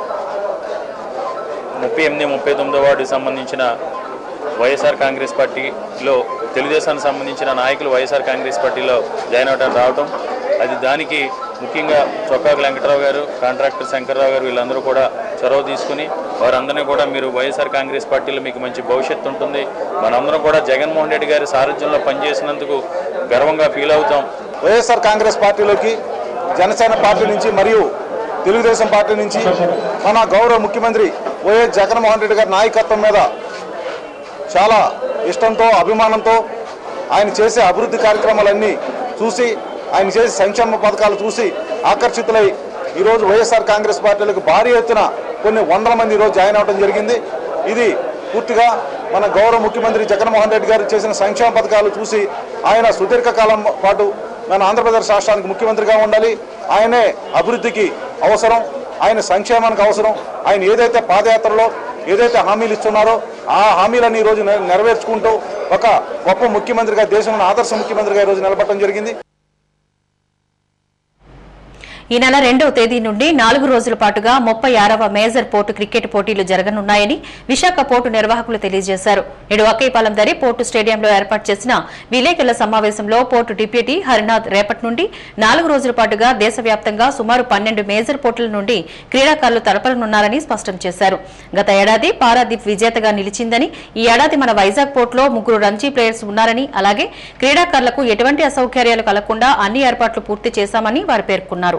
ముప్పై ఎనిమిది ముప్పై తొమ్మిదో వార్డుకి సంబంధించిన వైఎస్ఆర్ కాంగ్రెస్ పార్టీలో తెలుగుదేశానికి సంబంధించిన నాయకులు వైఎస్ఆర్ కాంగ్రెస్ పార్టీలో జాయిన్ అవడానికి రావడం అది దానికి ముఖ్యంగా చొక్కాకు వెంకటరావు గారు కాంట్రాక్టర్ శంకర్రావు గారు వీళ్ళందరూ కూడా చొరవ తీసుకుని వారందరినీ కూడా మీరు వైఎస్ఆర్ కాంగ్రెస్ పార్టీలో మీకు మంచి భవిష్యత్తు ఉంటుంది మనందరం కూడా జగన్మోహన్ రెడ్డి గారి సారథ్యంలో పనిచేసినందుకు గర్వంగా ఫీల్ అవుతాం వైఎస్ఆర్ కాంగ్రెస్ పార్టీలోకి జనసేన పార్టీ నుంచి మరియు తెలుగుదేశం పార్టీ నుంచి మన గౌరవ ముఖ్యమంత్రి వైఎస్ జగన్మోహన్ రెడ్డి గారి నాయకత్వం మీద చాలా ఇష్టంతో అభిమానంతో ఆయన చేసే అభివృద్ధి కార్యక్రమాలన్నీ చూసి ఆయన చేసే సంక్షేమ పథకాలు చూసి ఆకర్షితులై ఈరోజు వైఎస్ఆర్ కాంగ్రెస్ పార్టీలకు భారీ ఎత్తున కొన్ని వందల మంది ఈరోజు జాయిన్ అవ్వడం జరిగింది ఇది పూర్తిగా మన గౌరవ ముఖ్యమంత్రి జగన్మోహన్ రెడ్డి గారు చేసిన సంక్షేమ పథకాలు చూసి ఆయన సుదీర్ఘకాలం పాటు మన ఆంధ్రప్రదేశ్ రాష్ట్రానికి ముఖ్యమంత్రిగా ఉండాలి ఆయనే అభివృద్ధికి అవసరం ఆయన సంక్షేమానికి అవసరం ఆయన ఏదైతే పాదయాత్రలో ఏదైతే హామీలు ఇస్తున్నారో ఆ హామీలన్నీ ఈ రోజు నె- నెరవేర్చుకుంటూ ఒక గొప్ప ముఖ్యమంత్రిగా దేశంలో ఆదర్శ ముఖ్యమంత్రిగా ఈ రోజు నిలబడటం జరిగింది ఈ నెల రెండవ తేదీ నుండి నాలుగు రోజుల పాటుగా ముప్పై ఆరవ మేజర్ పోర్టు క్రికెట్ పోటీలు జరగనున్నాయని విశాఖ పోర్టు నిర్వాహకులు తెలియజేశారు నేడు అక్కైపాలెం దరి పోర్టు స్టేడియంలో ఏర్పాటు చేసిన విలేకరుల సమావేశంలో పోర్టు డిప్యూటీ హరినాథ్ రేపటి నుండి నాలుగు రోజుల పాటుగా దేశవ్యాప్తంగా సుమారు పన్నెండు మేజర్ పోర్టుల నుండి క్రీడాకారులు తలపనున్నారని స్పష్టం చేశారు గత ఏడాది పారాదీప్ విజేతగా నిలిచిందని ఈ ఏడాది మన వైజాగ్ పోర్టులో ముగ్గురు రంజీ ప్లేయర్స్ ఉన్నారని అలాగే క్రీడాకారులకు ఎటువంటి అసౌకర్యాలు కలగకుండా అన్ని ఏర్పాట్లు పూర్తి చేశామని వారు పేర్కొన్నారు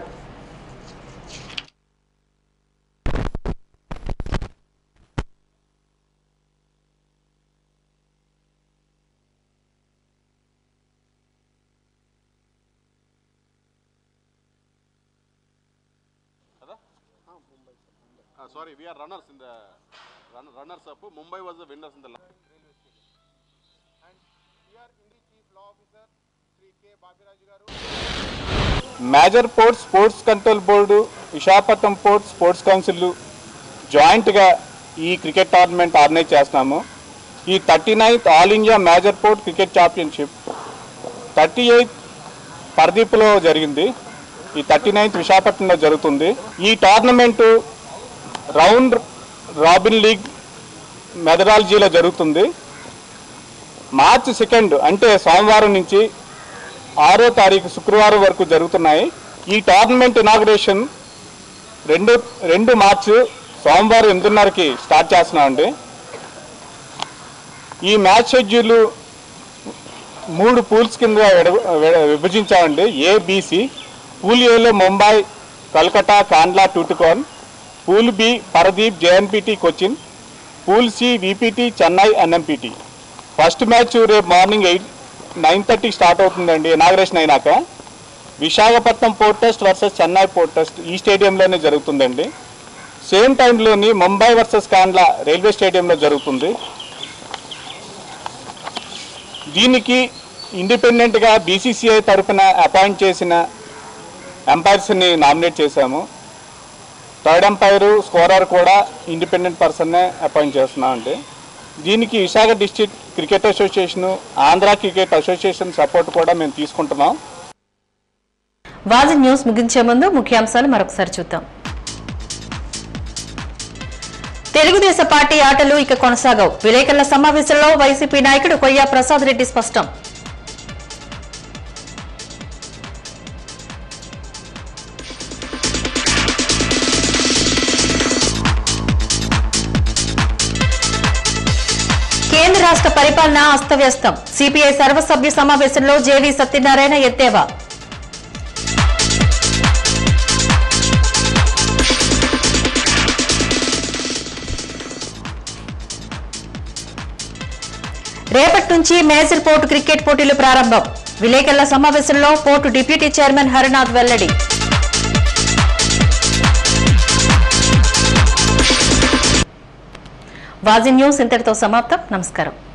Uh, sorry, we are runners in the run, runners up. Mumbai was the winners in the last. Major port sports control board Visakhapatnam port sports council జాయింట్గా ఈ క్రికెట్ టోర్నమెంట్ ఆర్గనైజ్ చేస్తున్నాము ఈ thirty ninth all India major port cricket championship thirty eighth పర్దీప్లో జరిగింది ఈ thirty ninth విశాఖపట్నంలో జరుగుతుంది ఈ టోర్నమెంటు రౌండ్ రాబిన్ లీగ్ మెథడాలజీలో జరుగుతుంది మార్చి సెకండ్ అంటే సోమవారం నుంచి ఆరో తారీఖు శుక్రవారం వరకు జరుగుతున్నాయి ఈ టోర్నమెంట్ ఇనాగ్రేషన్ రెండు రెండు మార్చి సోమవారం ఎనిమిదిన్నరకి స్టార్ట్ చేస్తున్నామండి ఈ మ్యాచ్ షెడ్యూల్ మూడు పూల్స్ కింద విడ- విడ- విభజించామండి ఏబిసి పూల్ ఏలో Mumbai Calcutta Kandla Tuticorin pool B Paradip JNPT Cochin pool C VPT Chennai NMPT first match రేపు మార్నింగ్ ఎయిట్ నైన్ థర్టీకి స్టార్ట్ అవుతుందండి ఇనాగ్రేషన్ అయినాక Visakhapatnam port trust versus Chennai port trust ఈ స్టేడియంలోనే జరుగుతుందండి సేమ్ టైంలోని ముంబై వర్సెస్ కాండ్లా రైల్వే స్టేడియంలో జరుగుతుంది దీనికి ఇండిపెండెంట్గా బీసీసీఐ తరఫున అపాయింట్ చేసిన ఎంపైర్స్ని నామినేట్ చేశాము థర్డ్ ఎంపైర్ స్కోరర్ కూడా ఇండిపెండెంట్ పర్సన్నే అపాయింట్ చేస్తున్నామండి దీనికి Visakha district cricket association Andhra cricket association support కూడా మేము తీసుకుంటున్నాం వాజి న్యూస్ ముగించే ముందు ముఖ్యాంశాలు మరొకసారి చూద్దాం తెలుగుదేశం పార్టీ ఆటలు ఇక కొనసాగవు విలేకరుల సమావేశంలో వైసీపీ నాయకుడు కొయ్యా ప్రసాద్ రెడ్డి స్పష్టం కేంద్ర రాష్ట్ర పరిపాలన అస్తవ్యస్తం సిపిఐ సర్వసభ్య సమావేశంలో జేవీ సత్యనారాయణ ఎద్దేవా రేపటి నుంచి మేజర్ పోర్టు క్రికెట్ పోటీలు ప్రారంభం విలేకరుల సమావేశంలో పోర్టు డిప్యూటీ చైర్మన్ హరినాథ్ వెల్లడి వాజీ న్యూస్ ఇంతటితో సమాప్తం నమస్కారం